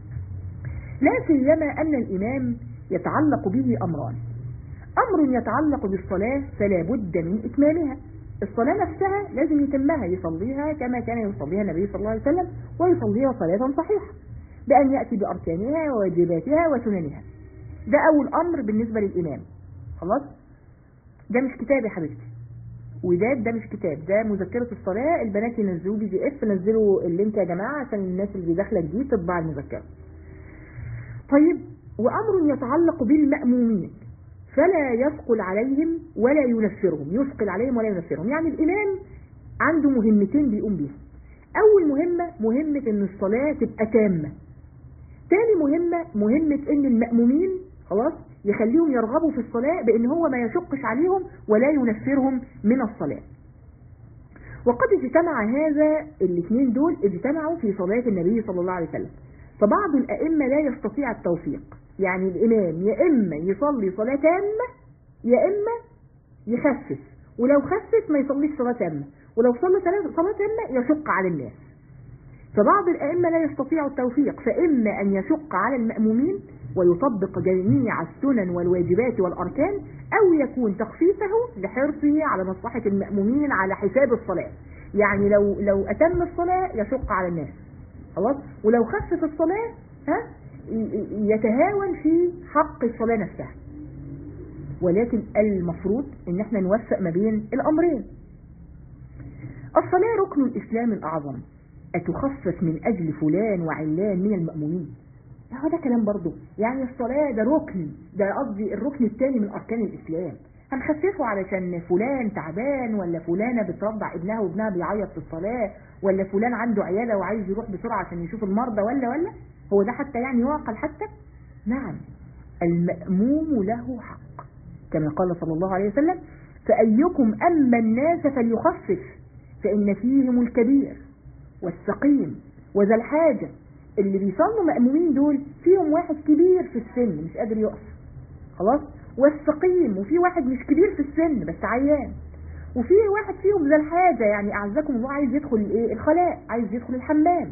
لا سيما أن الإمام يتعلق به أمران أمر يتعلق بالصلاة فلا بد من إتمامها الصلاة نفسها لازم يتمها يصليها كما كان يصليها النبي صلى الله عليه وسلم ويصليها صلاة صحيحة بأن يأتي بأركانها وواجباتها وسننها ده أول أمر بالنسبة للإمام خلاص ده مش كتاب يا حبيبتي وده ده مش كتاب ده مذكرة الصلاة البنات ينزلوه بي دي اف نزلوا اللينك يا جماعة عشان الناس اللي داخلة جديد تطبع المذكرة طيب وأمر يتعلق بالمأمومين فلا يثقل عليهم ولا ينفرهم يثقل عليهم ولا ينفرهم يعني الإمام عنده مهمتين بيقوم بيها أول مهمة مهمة إن الصلاة تبقى تامة تاني مهمة مهمة إن المأمومين خلاص يخليهم يرغبوا في الصلاة بإن هو ما يشقش عليهم ولا ينفرهم من الصلاة وقد اجتمع هذا الاثنين دول اجتمعوا في صلاة النبي صلى الله عليه وسلم فبعض الأئمة لا يستطيع التوفيق يعني الإمام يا إما يصلي صلاة تامة يا إما يخفف ولو خفف ما يصليش صلاة تامة ولو صلى صلاة تامة يشق على الناس فبعض الأئمة لا يستطيع التوفيق فإما أن يشق على المأمومين ويطبق جميع السنن والواجبات والأركان أو يكون تخفيفه لحرصه على مصلحة المأمومين على حساب الصلاة يعني لو لو أتم الصلاة يشق على الناس خلاص ولو خفف الصلاة ها يتهاون في حق الصلاة نفسها ولكن المفروض ان احنا نوفق ما بين الامرين الصلاة ركن الاسلام الاعظم اتخفف من اجل فلان وعلان من المأمومين هو ده كلام برضه يعني الصلاة ده ركن ده قصدي الركن الثاني من اركان الاسلام هنخففه علشان فلان تعبان ولا فلانة بترضع ابنها وابنها بيعيط في الصلاة ولا فلان عنده عيادة وعايز يروح بسرعة عشان يشوف المرضى ولا ولا هو ده حتى يعني يعقل حتى نعم المأموم له حق كما قال صلى الله عليه وسلم فأيكم أما الناس فليخفف فإن فيهم الكبير والسقيم وذا الحاجة اللي بيصلوا مأمومين دول فيهم واحد كبير في السن مش قادر يقف خلاص والسقيم وفي واحد مش كبير في السن بس عيان وفي واحد فيهم ذا الحاجة يعني أعزكم الله عايز يدخل الايه الخلاء عايز يدخل الحمام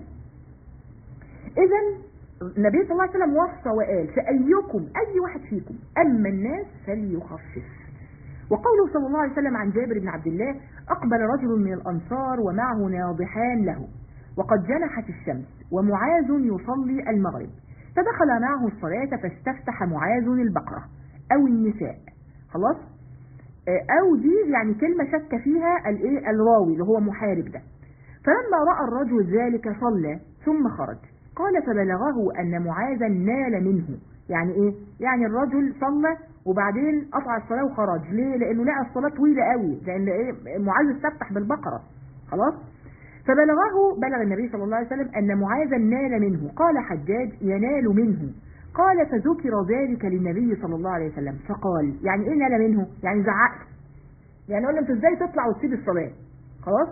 إذا النبي صلى الله عليه وسلم وصى وقال فأيكم أي واحد فيكم أما الناس فليخفف وقوله صلى الله عليه وسلم عن جابر بن عبد الله أقبل رجل من الأنصار ومعه ناضحان له وقد جنحت الشمس ومعاذ يصلي المغرب فدخل معه الصلاة فاستفتح معاذ البقرة أو النساء خلاص أو دي يعني كلمة شك فيها الايه الراوي اللي هو محارب ده فلما رأى الرجل ذلك صلى ثم خرج قال فبلغه أن معاذا نال منه يعني ايه يعني الرجل صلى وبعدين قطع الصلاة وخرج ليه لانه لقى الصلاة طويلة قوي لان ايه معاذ استفتح بالبقرة خلاص فبلغه بلغ النبي صلى الله عليه وسلم ان معاذا نال منه قال حجاج ينال منه قال فذكر ذلك للنبي صلى الله عليه وسلم فقال يعني ايه نال منه يعني زعقت يعني قال له انت ازاي تطلع وتسيب الصلاة خلاص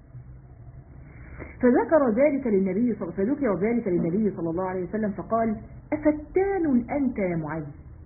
فذكر ذلك للنبي صلى فذكر ذلك للنبي صلى الله عليه وسلم فقال أفتان أنت يا معاذ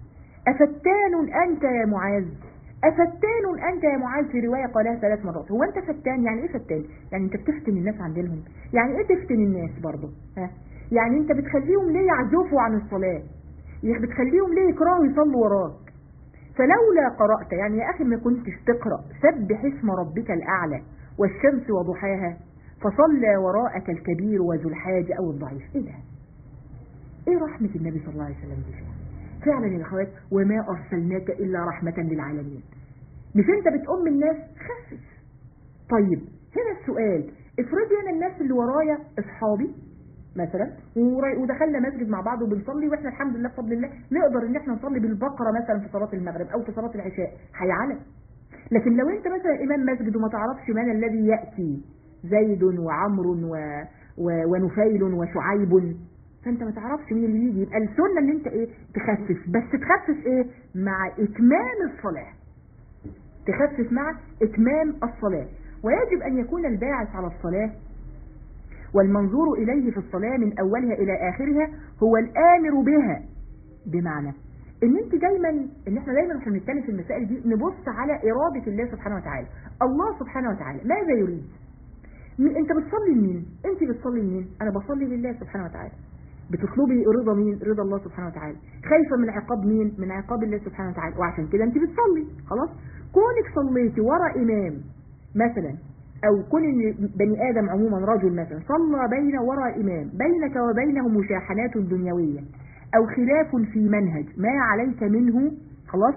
أفتان أنت يا معاذ أفتان أنت يا معاذ في رواية قالها ثلاث مرات هو أنت فتان يعني إيه فتان يعني أنت بتفتن الناس عن دينهم يعني إيه تفتن الناس برضه ها يعني أنت بتخليهم ليه يعزفوا عن الصلاة يعني بتخليهم ليه يكرهوا يصلوا وراك فلولا قرأت يعني يا أخي ما كنتش تقرأ سبح اسم ربك الأعلى والشمس وضحاها فصلى وراءك الكبير وذو الحاج أو الضعيف إيه ده إيه رحمة النبي صلى الله عليه وسلم دي فيها فعلا يا أخوات وما أرسلناك إلا رحمة للعالمين مش أنت بتقوم الناس خفف طيب هنا السؤال افرضي أنا الناس اللي ورايا أصحابي مثلا ورا- ودخلنا مسجد مع بعض وبنصلي واحنا الحمد لله بفضل الله نقدر ان احنا نصلي بالبقره مثلا في صلاه المغرب او في صلاه العشاء هيعلم لكن لو انت مثلا امام مسجد وما تعرفش من الذي ياتي زيد وعمرو و... و... ونفيل وشعيب فانت ما تعرفش مين اللي يجي يبقى السنه ان انت ايه تخفف بس تخفف ايه مع اتمام الصلاه تخفف مع اتمام الصلاه ويجب ان يكون الباعث على الصلاه والمنظور إليه في الصلاة من أولها إلى آخرها هو الآمر بها بمعنى ان انت دايما ان احنا دايما عشان نتكلم في المسائل دي نبص على إرادة الله سبحانه وتعالى الله سبحانه وتعالى ماذا يريد م- انت بتصلي لمين انت بتصلي لمين انا بصلي لله سبحانه وتعالى بتطلبي رضا مين رضا الله سبحانه وتعالى خايفة من عقاب مين من عقاب الله سبحانه وتعالى وعشان كده انت بتصلي خلاص كونك صليتي ورا امام مثلا او كون ان بني ادم عموما رجل مثلا صلى بين وراء امام بينك وبينه مشاحنات دنيوية او خلاف في منهج ما عليك منه خلاص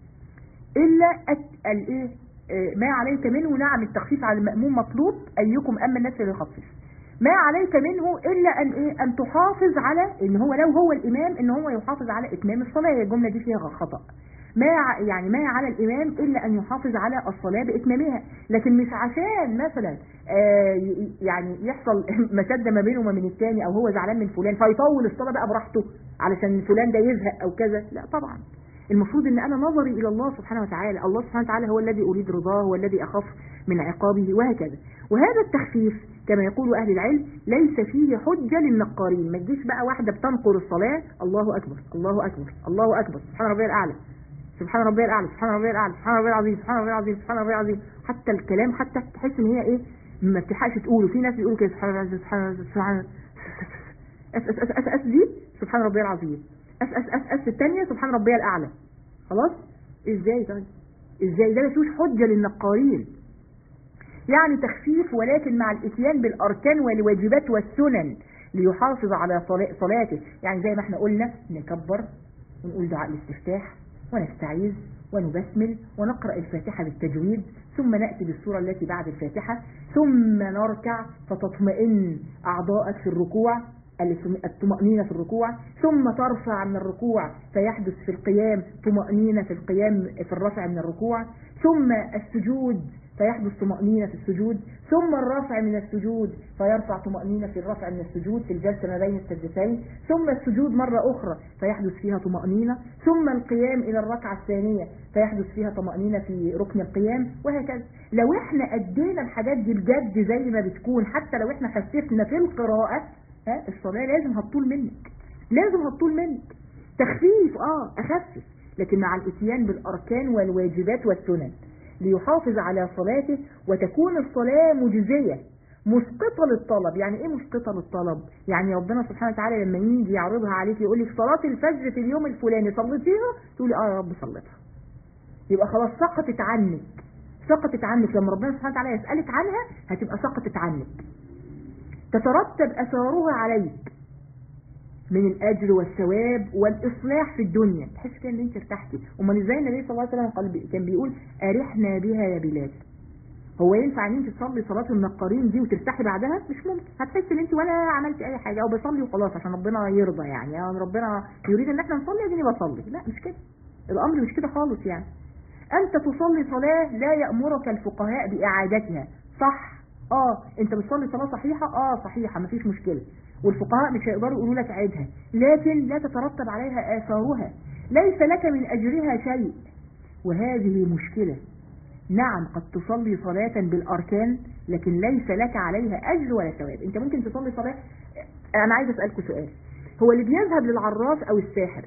الا أت- الايه آه، ما عليك منه نعم التخفيف على المأموم مطلوب ايكم اما الناس اللي يخفف ما عليك منه الا ان ايه ان تحافظ على ان هو لو هو الامام ان هو يحافظ على اتمام الصلاه هي الجمله دي فيها خطا ما ع- يعني ما على الامام الا ان يحافظ على الصلاه باتمامها لكن مش عشان مثلا آه ي- يعني يحصل مشاده ما بينه وما بين الثاني او هو زعلان من فلان فيطول الصلاه بقى براحته علشان فلان ده يزهق او كذا لا طبعا المفروض ان انا نظري الى الله سبحانه وتعالى الله سبحانه وتعالى هو الذي اريد رضاه هو الذي اخاف من عقابه وهكذا وهذا التخفيف كما يقول اهل العلم ليس فيه حجة للنقارين ما تجيش بقى واحدة بتنقر الصلاة الله اكبر الله اكبر الله اكبر سبحان ربي الاعلى سبحان ربي الاعلى سبحان ربي الاعلى سبحان ربي العظيم سبحان ربي العظيم سبحان ربي العظيم حتى الكلام حتى تحس ان هي ايه ما بتلحقش تقوله في ناس بيقولوا كده سبحان ربي العظيم سبحان ربي سبحان اس اس اس اس اس دي سبحان ربي العظيم اس اس اس اس الثانيه سبحان ربي الاعلى خلاص ازاي طيب ازاي ده مفيش حجه للنقارين يعني تخفيف ولكن مع الاتيان بالاركان والواجبات والسنن ليحافظ على صلا- صلاته يعني زي ما احنا قلنا نكبر ونقول دعاء الاستفتاح ونستعيذ ونبسمل ونقرأ الفاتحة بالتجويد ثم نأتي بالسورة التي بعد الفاتحة ثم نركع فتطمئن أعضائك في الركوع الطمأنينة في الركوع ثم ترفع من الركوع فيحدث في القيام طمأنينة في القيام في الرفع من الركوع ثم السجود فيحدث طمأنينة في السجود ثم الرفع من السجود فيرفع طمأنينة في الرفع من السجود في الجلسة ما بين السجدتين ثم السجود مرة أخرى فيحدث فيها طمأنينة ثم القيام إلى الركعة الثانية فيحدث فيها طمأنينة في ركن القيام وهكذا لو احنا أدينا الحاجات دي بجد زي ما بتكون حتى لو احنا خففنا في القراءة ها الصلاة لازم هتطول منك لازم هتطول منك تخفيف اه أخفف لكن مع الاتيان بالأركان والواجبات والسنن ليحافظ على صلاته وتكون الصلاة مجزية مسقطة للطلب يعني ايه مسقطة للطلب يعني ربنا سبحانه وتعالى لما يجي يعرضها عليك يقول لك صلاة الفجر في اليوم الفلاني صليتيها تقولي اه يا رب صليتها يبقى خلاص سقطت عنك سقطت عنك لما ربنا سبحانه وتعالى يسألك عنها هتبقى سقطت عنك تترتب أثارها عليك من الأجر والثواب والإصلاح في الدنيا تحس كده ان انت ارتحتي امال ازاي النبي صلى الله عليه وسلم قال كان بيقول أرحنا بها يا بلال هو ينفع ان انت تصلي صلاه النقارين دي وترتاحي بعدها مش ممكن هتحسي ان انت ولا عملتي اي حاجه او بصلي وخلاص عشان ربنا يرضى يعني او ربنا يريد ان احنا نصلي اديني بصلي لا مش كده الامر مش كده خالص يعني انت تصلي صلاه لا يامرك الفقهاء باعادتها صح اه انت بتصلي صلاه صحيحه اه صحيحه مفيش مشكله والفقهاء مش هيقدروا يقولوا لك عيدها لكن لا تترتب عليها اثارها ليس لك من اجرها شيء وهذه مشكله نعم قد تصلي صلاة بالأركان لكن ليس لك عليها أجر ولا ثواب أنت ممكن تصلي صلاة أنا عايز أسألكم سؤال هو اللي بيذهب للعراف أو الساحر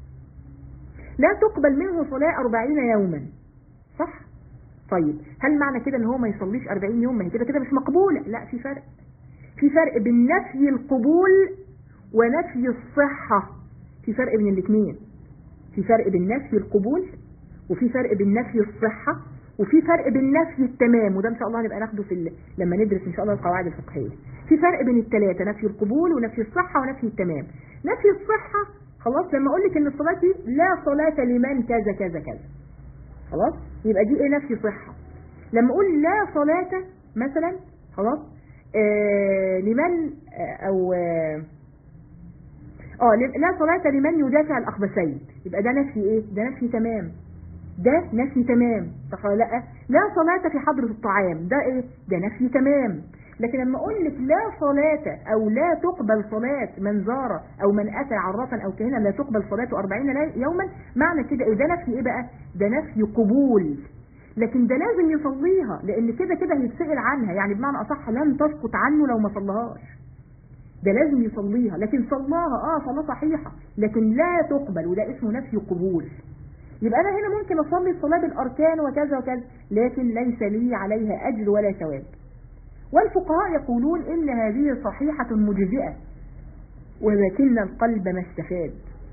لا تقبل منه صلاة أربعين يوما صح؟ طيب هل معنى كده ان هو ما يصليش أربعين يوم ما هي كده كده مش مقبولة لا في فرق في فرق بين نفي القبول ونفي الصحة في فرق بين الاثنين في فرق بين نفي القبول وفي فرق بين نفي الصحة وفي فرق بين نفي التمام وده ان شاء الله هنبقى ناخده في ال... لما ندرس ان شاء الله القواعد الفقهيه في فرق بين الثلاثه نفي القبول ونفي الصحه ونفي التمام نفي الصحه خلاص لما اقول لك ان الصلاه دي لا صلاه لمن كذا كذا كذا خلاص يبقى دي ايه نفي صحه لما اقول لا صلاه مثلا خلاص آه لمن آه او اه, آه لا صلاه لمن يدافع الاخبثين يبقى ده نفي ايه ده نفي تمام ده نفي تمام صح ولا لا لا صلاة في حضرة الطعام ده ايه ده نفي تمام لكن لما اقول لك لا صلاة او لا تقبل صلاة من زار او من اتى عرافا او كهنا لا تقبل صلاته 40 يوما معنى كده ايه ده نفي ايه بقى ده نفي قبول لكن ده لازم يصليها لان كده كده هيتسأل عنها يعني بمعنى اصح لن تسقط عنه لو ما صلىهاش ده لازم يصليها لكن صلاها اه صلاة صحيحة لكن لا تقبل وده اسمه نفي قبول يبقى أنا هنا ممكن أصلي الصلاة بالأركان وكذا وكذا لكن ليس لي عليها أجر ولا ثواب والفقهاء يقولون إن هذه صحيحة مجزئة ولكن القلب ما استفاد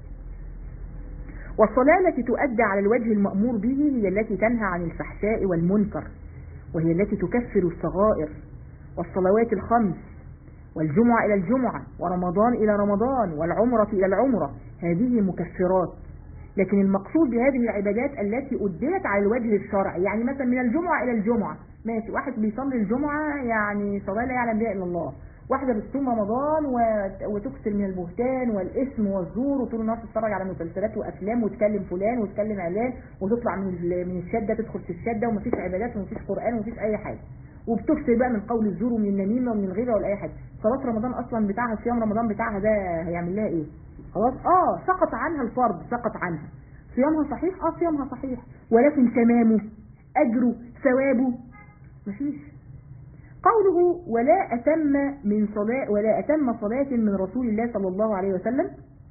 والصلاة التي تؤدى على الوجه المأمور به هي التي تنهى عن الفحشاء والمنكر وهي التي تكفر الصغائر والصلوات الخمس والجمعة إلى الجمعة ورمضان إلى رمضان والعمرة إلى العمرة هذه مكفرات لكن المقصود بهذه العبادات التي أديت على الوجه الشرعي يعني مثلا من الجمعة إلى الجمعة ماشي واحد بيصلي الجمعة يعني صلاة لا يعلم بها إلا الله واحدة بتصوم رمضان وتكثر من البهتان والاسم والزور وطول النهار تتفرج على مسلسلات وافلام وتكلم فلان وتكلم علان وتطلع من من الشده تدخل في الشده ومفيش عبادات ومفيش قران ومفيش اي حاجه وبتكثر بقى من قول الزور ومن النميمه ومن الغيبه ولا اي حاجه صلاه رمضان اصلا بتاعها صيام رمضان بتاعها ده هيعمل لها ايه خلاص اه سقط عنها الفرض سقط عنها صيامها صحيح اه صيامها صحيح ولكن تمامه اجره ثوابه مفيش قوله ولا أتم من صلاة ولا أتم صلاة من رسول الله صلى الله عليه وسلم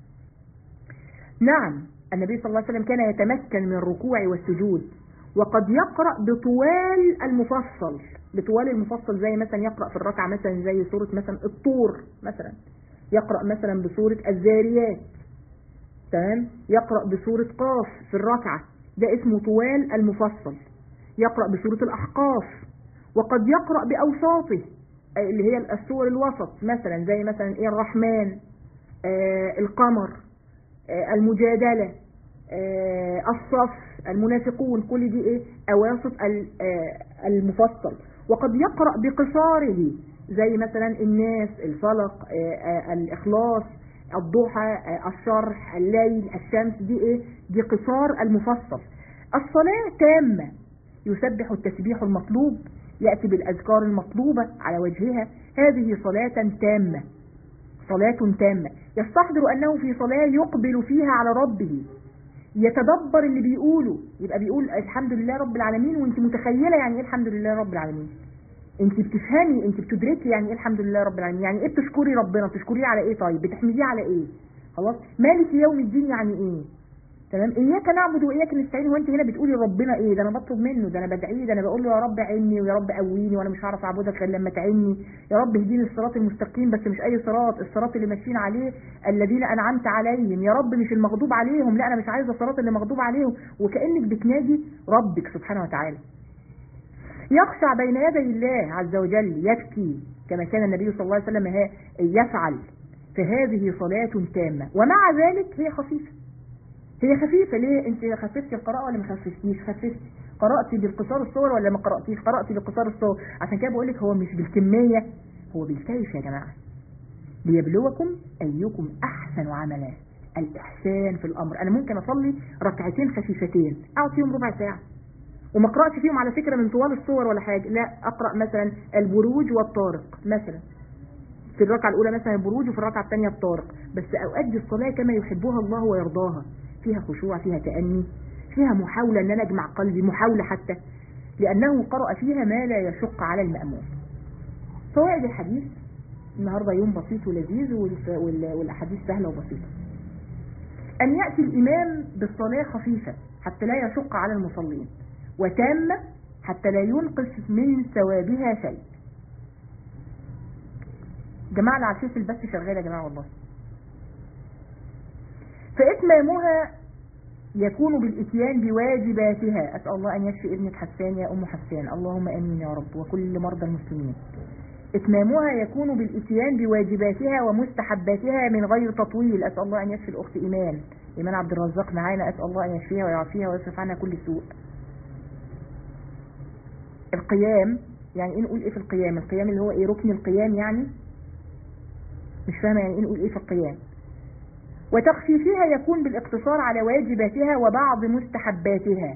نعم النبي صلى الله عليه وسلم كان يتمكن من الركوع والسجود وقد يقرأ بطوال المفصل بطوال المفصل زي مثلا يقرأ في الركعة مثلا زي سورة مثلا الطور مثلا يقرأ مثلا بسورة الزاريات تمام يقرأ بسورة قاف في الركعة ده اسمه طوال المفصل يقرأ بسورة الأحقاف وقد يقرأ بأوساطه اللي هي السور الوسط مثلا زي مثلا ايه الرحمن آه القمر آه المجادلة آه الصف المنافقون كل دي ايه اواسط المفصل وقد يقرأ بقصاره زي مثلا الناس الفلق الاخلاص الضحى الشرح الليل الشمس دي ايه دي قصار المفصل الصلاة تامة يسبح التسبيح المطلوب يأتي بالأذكار المطلوبة على وجهها هذه صلاة تامة صلاة تامة يستحضر أنه في صلاة يقبل فيها على ربه يتدبر اللي بيقوله يبقى بيقول الحمد لله رب العالمين وانت متخيلة يعني ايه الحمد لله رب العالمين انت بتفهمي انت بتدركي يعني ايه الحمد لله رب العالمين يعني ايه بتشكري ربنا بتشكريه على ايه طيب بتحمديه على ايه خلاص مالك يوم الدين يعني ايه تمام اياك نعبد واياك نستعين وانت هنا بتقولي ربنا ايه ده انا بطلب منه ده انا بدعيه ده انا بقول له يا رب عيني ويا رب قويني وانا مش هعرف اعبدك غير لما تعيني يا رب اهديني الصراط المستقيم بس مش اي صراط الصراط اللي ماشيين عليه الذين انعمت عليهم يا رب مش المغضوب عليهم لا انا مش عايزه الصراط اللي مغضوب عليهم وكانك بتنادي ربك سبحانه وتعالى يخشع بين يدي الله عز وجل يبكي كما كان النبي صلى الله عليه وسلم يفعل فهذه صلاة تامة ومع ذلك هي خفيفة هي خفيفة ليه انت خففتي القراءة ولا ما خففتيش خففتي قرأت بالقصار الصور ولا ما قرأتيش قرأت بالقصار الصور عشان كده بقول لك هو مش بالكمية هو بالكيف يا جماعة ليبلوكم أيكم أحسن عملا الإحسان في الأمر أنا ممكن أصلي ركعتين خفيفتين أقعد فيهم ربع ساعة وما اقراش فيهم على فكرة من طوال الصور ولا حاجة لا أقرأ مثلا البروج والطارق مثلا في الركعة الأولى مثلا البروج وفي الركعة الثانية الطارق بس أؤدي الصلاة كما يحبها الله ويرضاها فيها خشوع فيها تأني فيها محاولة أن أنا أجمع قلبي محاولة حتى لأنه قرأ فيها ما لا يشق على المأمون فوائد الحديث النهاردة يوم بسيط ولذيذ والأحاديث سهلة وبسيطة أن يأتي الإمام بالصلاة خفيفة حتى لا يشق على المصلين وتامة حتى لا ينقص من ثوابها شيء جماعة العشية البث شغالة يا جماعة والله فإتمامها يكون بالإتيان بواجباتها أسأل الله أن يشفي ابنك حسان يا أم حسان اللهم أمين يا رب وكل مرضى المسلمين إتمامها يكون بالإتيان بواجباتها ومستحباتها من غير تطويل أسأل الله أن يشفي الأخت إيمان إيمان عبد الرزاق معانا أسأل الله أن يشفيها ويعافيها ويصرف عنها كل سوء القيام يعني ايه نقول ايه في القيام القيام اللي هو ايه ركن القيام يعني مش فاهمه يعني ايه نقول ايه في القيام وتخفيفها يكون بالاقتصار على واجباتها وبعض مستحباتها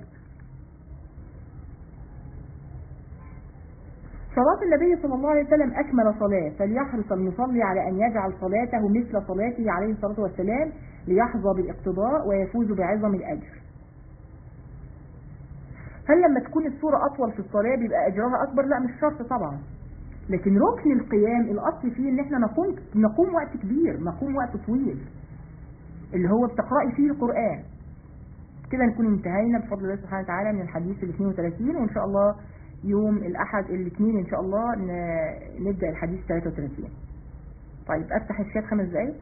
صلاة النبي صلى الله عليه وسلم أكمل صلاة فليحرص المصلي على أن يجعل صلاته مثل صلاته عليه الصلاة والسلام ليحظى بالاقتضاء ويفوز بعظم الأجر هل لما تكون الصورة أطول في الصلاة بيبقى أجرها أكبر لا مش شرط طبعا لكن ركن القيام الأصل فيه إن احنا نقوم, نقوم وقت كبير نقوم وقت طويل اللي هو بتقرأي فيه القرآن كده نكون انتهينا بفضل الله سبحانه وتعالى من الحديث ال 32 وإن شاء الله يوم الأحد الاثنين إن شاء الله نبدأ الحديث 33 طيب أفتح الشات خمس دقايق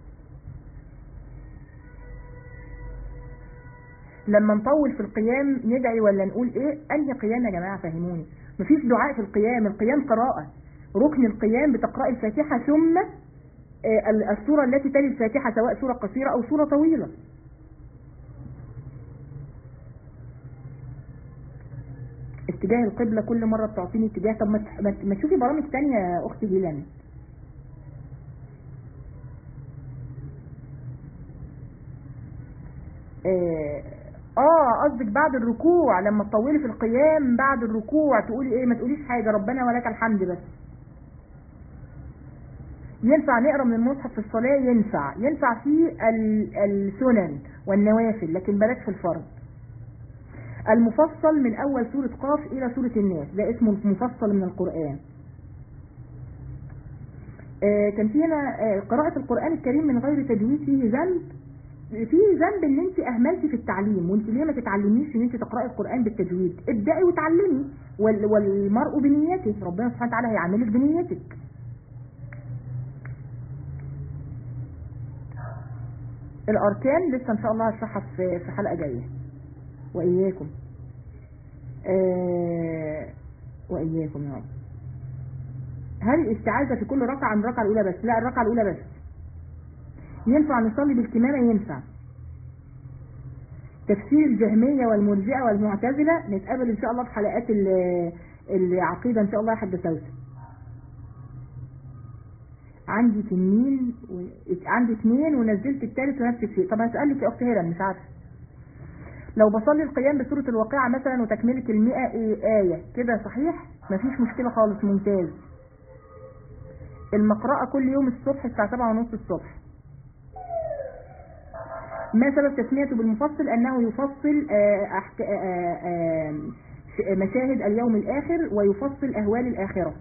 لما نطول في القيام ندعي ولا نقول ايه انهي قيام يا جماعة فهموني مفيش دعاء في القيام القيام قراءة ركن القيام بتقرأ الفاتحة ثم آه، السورة التي تلي الفاتحة سواء سورة قصيرة او سورة طويلة اتجاه القبلة كل مرة بتعطيني اتجاه طب ما تشوفي برامج تانية يا اختي جيلان آه اه قصدك بعد الركوع لما تطولي في القيام بعد الركوع تقولي ايه ما تقوليش حاجة ربنا ولك الحمد بس ينفع نقرا من المصحف في الصلاة ينفع ينفع في السنن والنوافل لكن بلاش في الفرض المفصل من اول سورة قاف الى سورة الناس ده اسمه المفصل من القرآن آه كان فينا آه قراءة القرآن الكريم من غير تجويد فيه ذنب في ذنب ان انت اهملتي في التعليم وانت ليه ما تتعلميش ان انت تقراي القران بالتجويد ابدأي وتعلمي والمرء بنيته ربنا سبحانه وتعالى هيعاملك بنيتك الاركان لسه ان شاء الله هشرحها في حلقه جايه واياكم آه واياكم يا رب هل الاستعاذه في كل ركعه عن الركعه الاولى بس لا الركعه الاولى بس ينفع نصلي بالكمامة ينفع تفسير الجهمية والمرجئة والمعتزلة نتقابل ان شاء الله في حلقات العقيدة ان شاء الله يا حد سوسة عندي تنين و... عندي اثنين ونزلت الثالث ونفس الشيء طب هسألك يا اختي هيرا مش عارفه لو بصلي القيام بسورة الواقعة مثلا وتكملة المئة آية كده صحيح مفيش مشكلة خالص ممتاز المقرأة كل يوم الصبح الساعة سبعة ونص الصبح ما سبب تسميته بالمفصل أنه يفصل آه، آه، آه، مشاهد اليوم الآخر ويفصل أهوال الآخرة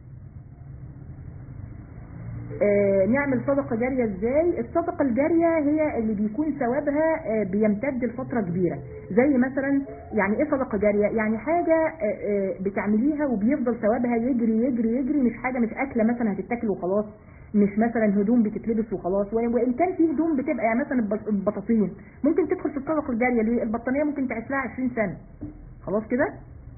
نعمل صدقة جارية ازاي الصدقة الجارية هي اللي بيكون ثوابها بيمتد لفترة كبيرة زي مثلا يعني ايه صدقة جارية يعني حاجة بتعمليها وبيفضل ثوابها يجري يجري يجري مش حاجة مش اكلة مثلا هتتاكل وخلاص مش مثلا هدوم بتتلبس وخلاص وان كان في هدوم بتبقى يعني مثلا البطاطين ممكن تدخل في الصدقه الجاريه ليه البطانيه ممكن تعيش لها 20 سنه خلاص كده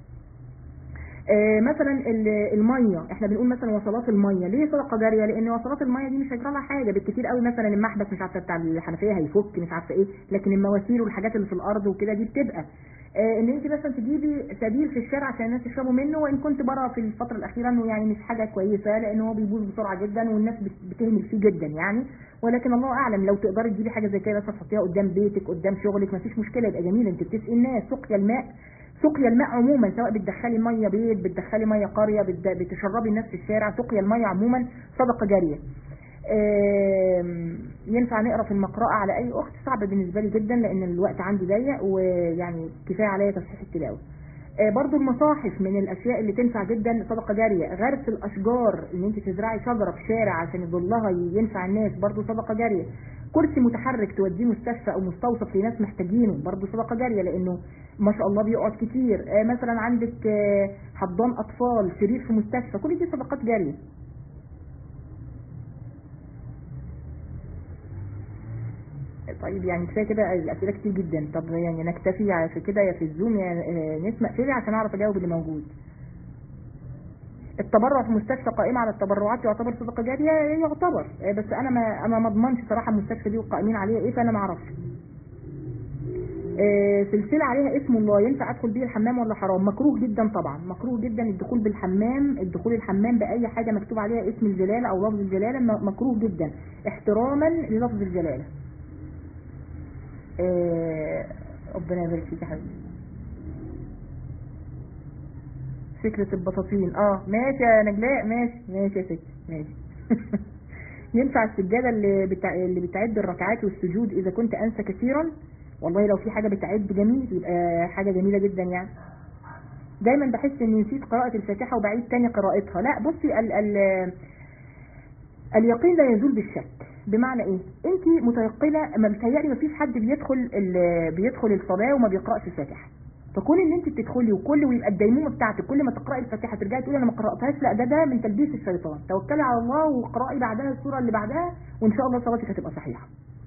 آه مثلا الميه احنا بنقول مثلا وصلات الميه ليه صدقه جاريه لان وصلات الميه دي مش هيجرى لها حاجه بالكثير قوي مثلا المحبس مش عارفه بتاع الحنفيه هيفك مش عارفه ايه لكن المواسير والحاجات اللي في الارض وكده دي بتبقى آه، ان انت مثلا تجيبي سبيل في الشارع عشان الناس يشربوا منه وان كنت بره في الفتره الاخيره انه يعني مش حاجه كويسه لان هو بيبوظ بسرعه جدا والناس بت- بتهمل فيه جدا يعني ولكن الله اعلم لو تقدري تجيبي حاجه زي كده بس تحطيها قدام بيتك قدام شغلك مفيش مشكله يبقى جميل انت بتسقي الناس سقيا الماء سقيا الماء عموما سواء بتدخلي ميه بيت بتدخلي ميه قريه بت- بتشربي الناس في الشارع سقيا الميه عموما صدقه جاريه آم، ينفع نقرا في المقرأة على أي أخت صعب بالنسبة لي جدا لأن الوقت عندي ضيق ويعني كفاية عليا تصحيح التلاوة آه، برضو المصاحف من الأشياء اللي تنفع جدا صدقة جارية غرس الأشجار إن أنت تزرعي شجرة في شارع عشان يظلها ينفع الناس برضو صدقة جارية كرسي متحرك توديه مستشفى أو مستوصف لناس محتاجينه برضو صدقة جارية لأنه ما شاء الله بيقعد كتير آه، مثلا عندك آه، حضان أطفال سرير في مستشفى كل دي صدقات جارية طيب يعني كفايه كده الاسئله كتير جدا طب يعني نكتفي على- في كده يا في الزوم يا آه، نسمع اقفلي عشان اعرف اجاوب اللي موجود التبرع في مستشفى قائمة على التبرعات يعتبر صدقة جارية يعتبر آه، بس انا ما انا ما اضمنش صراحة المستشفى دي وقائمين عليها ايه فانا ما اعرفش آه، سلسلة عليها اسم الله ينفع ادخل بيه الحمام ولا حرام مكروه جدا طبعا مكروه جدا الدخول بالحمام الدخول الحمام باي حاجة مكتوب عليها اسم الجلالة او لفظ الجلالة م- مكروه جدا احتراما للفظ الجلالة آه، ربنا يبارك فيك يا حبيبي فكرة البطاطين اه ماشي يا نجلاء ماشي ماشي يا ستي ماشي ينفع السجادة اللي, بتع... اللي بتعد الركعات والسجود إذا كنت أنسى كثيرا والله لو في حاجة بتعد جميل يبقى حاجة جميلة جدا يعني دايما بحس اني نسيت قراءة الفاتحة وبعيد تاني قراءتها لا بصي ال ال اليقين لا يزول بالشك بمعنى ايه انت متيقنه ما بتهيألي ما فيش حد بيدخل ال- بيدخل الصلاه وما بيقراش الفاتحه فكون ان انت بتدخلي وكل ويبقى الديمومه بتاعتك كل ما تقراي الفاتحه ترجعي تقولي انا ما قراتهاش لا ده ده من تلبيس الشيطان توكلي على الله واقراي بعدها السوره اللي بعدها وان شاء الله صلاتك هتبقى صحيحه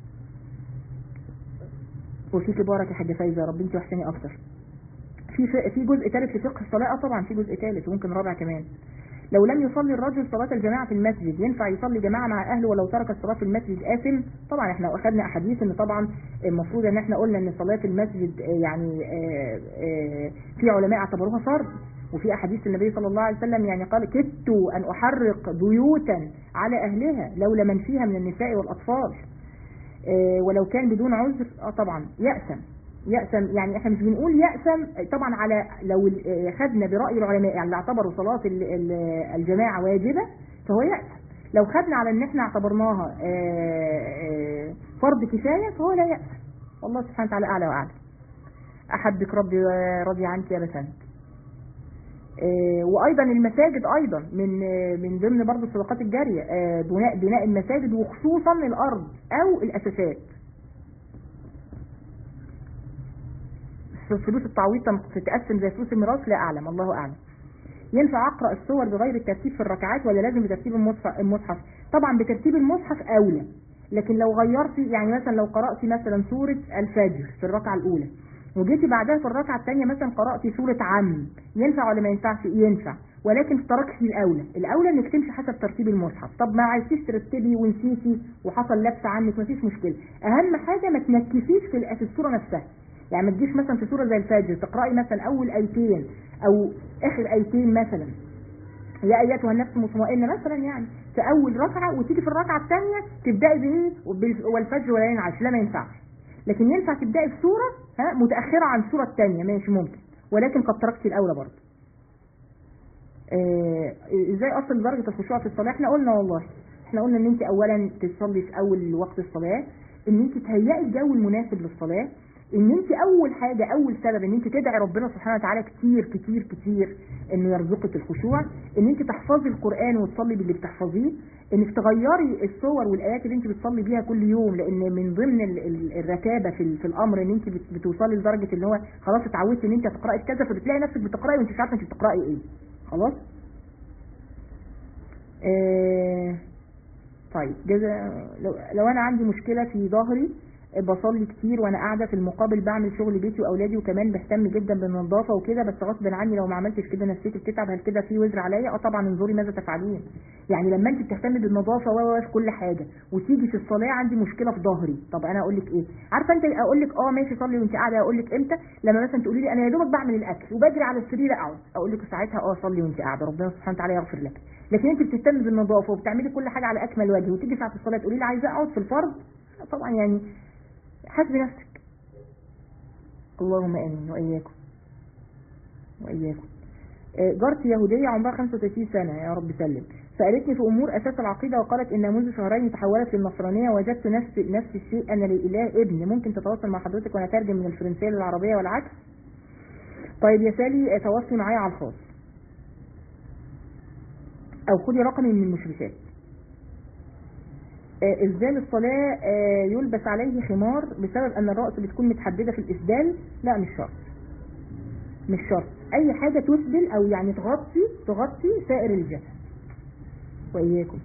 وفيك بارك يا حاجه فايزه يا رب انت وحشاني اكتر في في جزء ثالث لفقه الصلاه اه طبعا في جزء ثالث وممكن رابع كمان لو لم يصلي الرجل صلاة الجماعة في المسجد ينفع يصلي جماعة مع أهله ولو ترك الصلاة في المسجد آثم طبعا احنا أخذنا أحاديث إن طبعا المفروض إن احنا قلنا إن صلاة المسجد آه، يعني آه، آه، في علماء اعتبروها فرض وفي أحاديث النبي صلى الله عليه وسلم يعني قال كدت أن أحرق بيوتا على أهلها لولا من فيها من النساء والأطفال آه، ولو كان بدون عذر اه طبعا يأسم يأسم يعني احنا مش بنقول يأسم طبعا على لو ال- آه، خدنا برأي العلماء يعني اللي اعتبروا صلاة ال- ال- الجماعة واجبة فهو يأسم لو خدنا على ان احنا اعتبرناها آه، آه، فرض كفاية فهو لا يأسم والله سبحانه وتعالى أعلى وأعلى أحبك ربي راضي عنك يا بسنت آه، وايضا المساجد ايضا من آه، من ضمن برضه الصدقات الجاريه آه، بناء بناء المساجد وخصوصا الارض او الاساسات فلوس التعويض تم- تتقسم زي فلوس الميراث لا اعلم الله اعلم ينفع اقرا السور بغير الترتيب في الركعات ولا لازم بترتيب المصحف المصحف طبعا بترتيب المصحف اولى لكن لو غيرتي يعني مثلا لو قراتي مثلا سوره الفجر في الركعه الاولى وجيتي بعدها في الركعه الثانيه مثلا قراتي سوره عم ينفع ولا ما ينفعش ينفع ولكن تركتي الاولى الاولى انك تمشي حسب ترتيب المصحف طب ما عرفتيش ترتبي ونسيتي وحصل لبس عنك مفيش مشكله اهم حاجه ما تنكسيش في الآ- في السوره نفسها يعني ما تجيش مثلا في سوره زي الفجر تقراي مثلا اول ايتين او اخر ايتين مثلا يا ايتها النفس المطمئنه مثلا يعني في اول ركعه وتيجي في الركعه الثانيه تبداي بايه وبال- والفجر وليالي عشر لا ما ينفعش لكن ينفع تبداي بسوره ها متاخره عن السوره الثانيه ماشي ممكن ولكن قد تركتي الاولى برضه آه، ازاي اصل درجه الخشوع في الصلاه احنا قلنا والله احنا قلنا ان انت اولا تصلي في اول وقت الصلاه ان انت تهيئي الجو المناسب للصلاه ان انت اول حاجه اول سبب ان انت تدعي ربنا سبحانه وتعالى كتير كتير كتير انه يرزقك الخشوع ان انت تحفظي القران وتصلي باللي بتحفظيه انك تغيري الصور والايات اللي انت بتصلي بيها كل يوم لان من ضمن ال- ال- الرتابه في ال- في الامر ان انت بت- بتوصلي لدرجه ان هو خلاص اتعودتي ان انت تقراي كذا فبتلاقي نفسك بتقراي وانت مش عارفه انت بتقراي ايه خلاص آه، طيب جزا لو, لو انا عندي مشكلة في ظهري بصلي كتير وانا قاعده في المقابل بعمل شغل بيتي واولادي وكمان بهتم جدا بالنظافه وكده بس غصب عني لو ما عملتش كده نفسيتي بتتعب هل كده في وزر عليا اه طبعا انظري ماذا تفعلين يعني لما انت بتهتمي بالنظافه و في كل حاجه وتيجي في الصلاه عندي مشكله في ظهري طب انا اقول لك ايه عارفه انت اقول لك اه ماشي صلي وانت قاعده اقول لك امتى لما مثلا تقولي لي انا يا دوبك بعمل الاكل وبجري على السرير اقعد اقول لك ساعتها اه صلي وانت قاعده ربنا سبحانه وتعالى يغفر لك لكن انت بتهتمي بالنظافه وبتعملي كل حاجه على اكمل وجه وتيجي ساعه الصلاه تقولي لي عايزه اقعد في الفرض طبعا يعني حاسبي نفسك اللهم امين واياكم واياكم آه، جارتي يهودية عمرها 35 سنة يا رب سلم سألتني في أمور أساس العقيدة وقالت إن منذ شهرين تحولت للنصرانية وجدت نفس نفس الشيء أن للإله ابن ممكن تتواصل مع حضرتك وأنا أترجم من الفرنسية للعربية والعكس طيب يا سالي آه، تواصلي معايا على الخاص أو خدي رقمي من المشرفات آه، إسدال الصلاة آه، يلبس عليه خمار بسبب أن الرأس بتكون متحددة في الإسدال لا مش شرط مش شرط أي حاجة تسدل أو يعني تغطي تغطي سائر الجسد وإياكم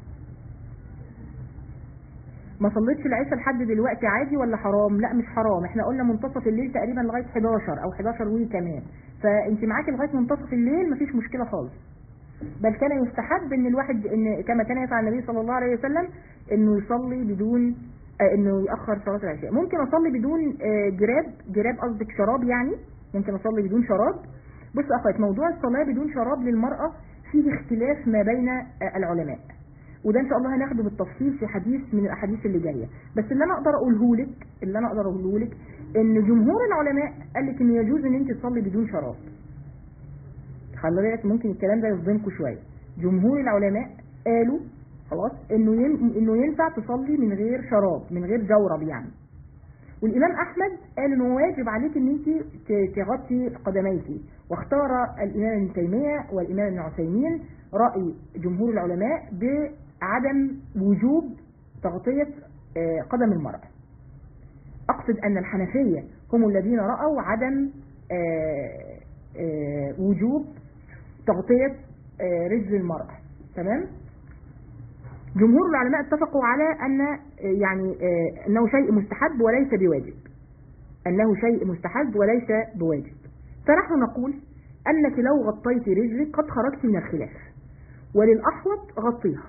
ما صليتش العشاء لحد دلوقتي عادي ولا حرام لا مش حرام احنا قلنا منتصف الليل تقريبا لغايه 11 او 11 وي كمان فانت معاكي لغايه منتصف الليل مفيش مشكله خالص بل كان يستحب ان الواحد ان كما كان يفعل النبي صلى الله عليه وسلم انه يصلي بدون آه، انه ياخر صلاه العشاء ممكن اصلي بدون آه، جراب جراب قصدك شراب يعني ممكن اصلي بدون شراب بص يا اخوات موضوع الصلاه بدون شراب للمراه فيه اختلاف ما بين آه، العلماء وده ان شاء الله هناخده بالتفصيل في حديث من الاحاديث اللي جايه بس اللي انا اقدر اقوله لك اللي انا اقدر اقوله لك ان جمهور العلماء قال لك ان يجوز ان انت تصلي بدون شراب خلي بالك ممكن الكلام ده يصدمكم شويه جمهور العلماء قالوا خلاص انه ين... انه ينفع تصلي من غير شراب من غير جورب يعني والامام احمد قال انه واجب عليك ان انت ت- تغطي قدميك واختار الامام ابن تيميه والامام ابن عثيمين راي جمهور العلماء بعدم وجوب تغطيه آه، قدم المراه اقصد ان الحنفيه هم الذين راوا عدم آه، آه، وجوب تغطيه آه، رجل المراه تمام جمهور العلماء اتفقوا على ان آه، يعني آه، انه شيء مستحب وليس بواجب انه شيء مستحب وليس بواجب فنحن نقول انك لو غطيت رجلك قد خرجت من الخلاف وللاحوط غطيها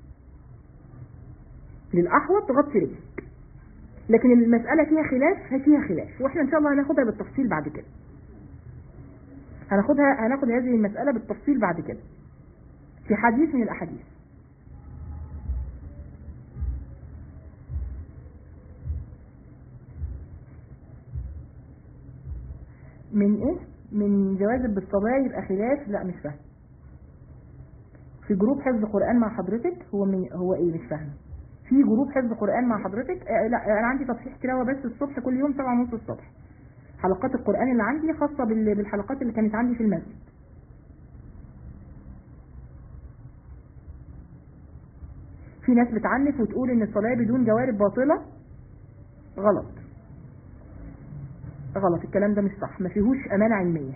للاحوط غطي رجلك لكن المسألة فيها خلاف فيها خلاف واحنا ان شاء الله هناخدها بالتفصيل بعد كده هناخدها هناخد هذه المسألة بالتفصيل بعد كده في حديث من الأحاديث من ايه من جواز بالصلاة يبقى خلاف لا مش فاهم في جروب حفظ قرآن مع حضرتك هو من هو ايه مش فاهم في جروب حفظ قرآن مع حضرتك آه لا انا عندي تصحيح تلاوة بس الصبح كل يوم سبعة ونص الصبح حلقات القرآن اللي عندي خاصة بال- بالحلقات اللي كانت عندي في المسجد في ناس بتعنف وتقول ان الصلاة بدون جوارب باطلة غلط غلط الكلام ده مش صح ما فيهوش امانة علمية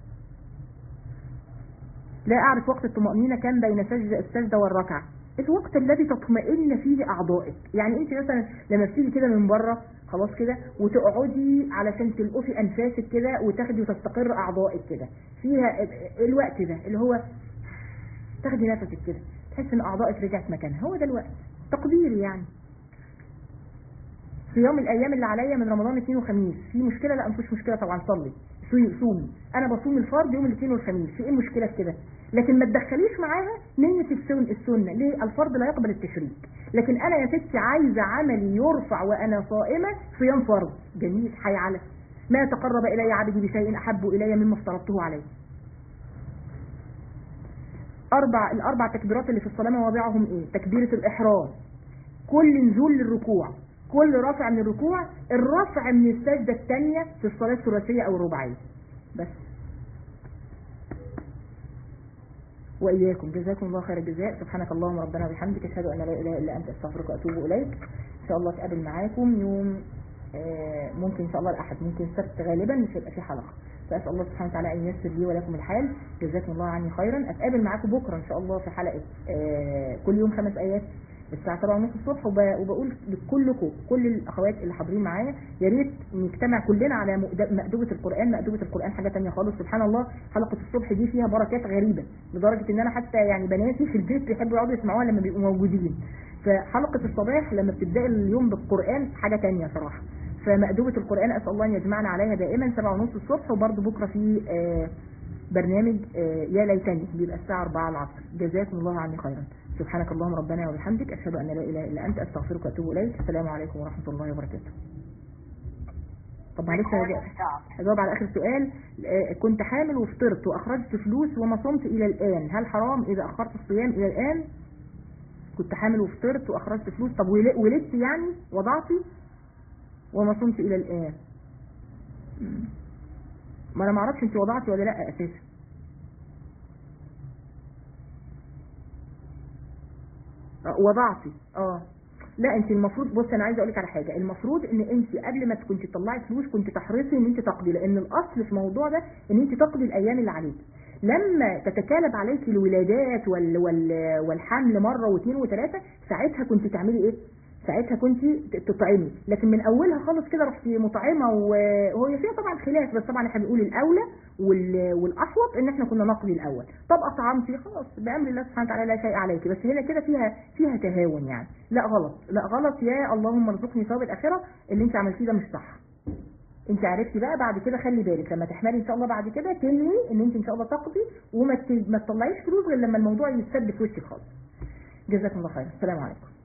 لا اعرف وقت الطمأنينة كان بين سجدة السجدة والركعة الوقت الذي تطمئن فيه اعضائك يعني انت مثلا لما بتيجي كده من بره خلاص كده وتقعدي علشان تلقفي انفاسك كده وتاخدي وتستقر اعضائك كده فيها ال- الوقت ده اللي هو تاخدي نفسك كده تحس ان اعضائك رجعت مكانها هو ده الوقت تقدير يعني في يوم الايام اللي عليا من رمضان اثنين وخميس في مشكله لا مفيش مشكله طبعا صلي صومي صومي انا بصوم الفرض يوم الاثنين والخميس في ايه المشكله في كده لكن ما تدخليش معاها نية السن السنة ليه الفرض لا يقبل التشريك لكن انا يا ستي عايزة عملي يرفع وانا صائمة صيام فرض جميل حي على ما تقرب الي عبدي بشيء احب الي مما افترضته عليه اربع الاربع تكبيرات اللي في الصلاة مواضعهم ايه تكبيرة الاحرام كل نزول للركوع كل رفع من الركوع الرفع من السجدة الثانية في الصلاة الثلاثية او الرباعية بس وإياكم جزاكم الله خير الجزاء سبحانك اللهم ربنا وبحمدك أشهد أن لا إله إلا أنت أستغفرك وأتوب إليك إن شاء الله أتقابل معاكم يوم آه، ممكن إن شاء الله الأحد ممكن السبت غالبا مش هيبقى في حلقة فأسأل الله سبحانه وتعالى أن ييسر لي ولكم الحال جزاكم الله عني خيرا أتقابل معاكم بكرة إن شاء الله في حلقة آه، كل يوم خمس آيات الساعه 7 ونص الصبح وب- وبقول لكلكم كل الاخوات اللي حاضرين معايا يا ريت نجتمع كلنا على مؤد- مأدبة القرآن مأدبة القرآن حاجة تانية خالص سبحان الله حلقة الصبح دي فيها بركات غريبة لدرجة ان انا حتى يعني بناتي في البيت بيحبوا يقعدوا يسمعوها لما بيبقوا موجودين فحلقة الصباح لما بتبدأ اليوم بالقرآن حاجة تانية صراحة فمأدبة القرآن أسأل الله أن يجمعنا عليها دائما سبعة ونص الصبح وبرضه بكرة في آه، برنامج آه، يا ليتني بيبقى الساعة 4 العصر جزاكم الله عني خيرا سبحانك اللهم ربنا وبحمدك أشهد أن لا إله إلا أنت أستغفرك وأتوب إليك السلام عليكم ورحمة الله وبركاته طب معلش Recording هجاوب- stopped. هجاوب على آخر سؤال آه، كنت حامل وفطرت وأخرجت فلوس وما صمت إلى الآن هل حرام إذا أخرت الصيام إلى الآن كنت حامل وفطرت وأخرجت فلوس طب ول- ولدت يعني وضعتي وما صمت إلى الآن مم. ما أنا معرفش أنت وضعتي ولا لأ أساسا آه، وضعتي اه لا انت المفروض بص انا عايزه اقول لك على حاجه المفروض ان انت قبل ما كنت تطلعي فلوس كنت تحرصي ان انت تقضي لان الاصل في الموضوع ده ان انت تقضي الايام اللي عليك لما تتكالب عليك الولادات وال وال والحمل مره واثنين وثلاثه ساعتها كنت تعملي ايه ساعتها كنت تطعمي لكن من اولها خالص كده رحتي مطعمه وهي فيها طبعا خلاف بس طبعا احنا بنقول الاولى وال- والاحوط ان احنا كنا نقضي الاول طب اطعمتي خلاص بامر الله سبحانه وتعالى لا شيء عليك بس هنا كده فيها فيها تهاون يعني لا غلط لا غلط يا اللهم ارزقني ثواب الاخره اللي انت عملتيه ده مش صح انت عرفتي بقى بعد كده خلي بالك لما تحملي ان شاء الله بعد كده تنوي ان انت ان شاء الله تقضي وما ت- ما تطلعيش فلوس غير لما الموضوع يتثبت في وشك خالص جزاكم الله خير السلام عليكم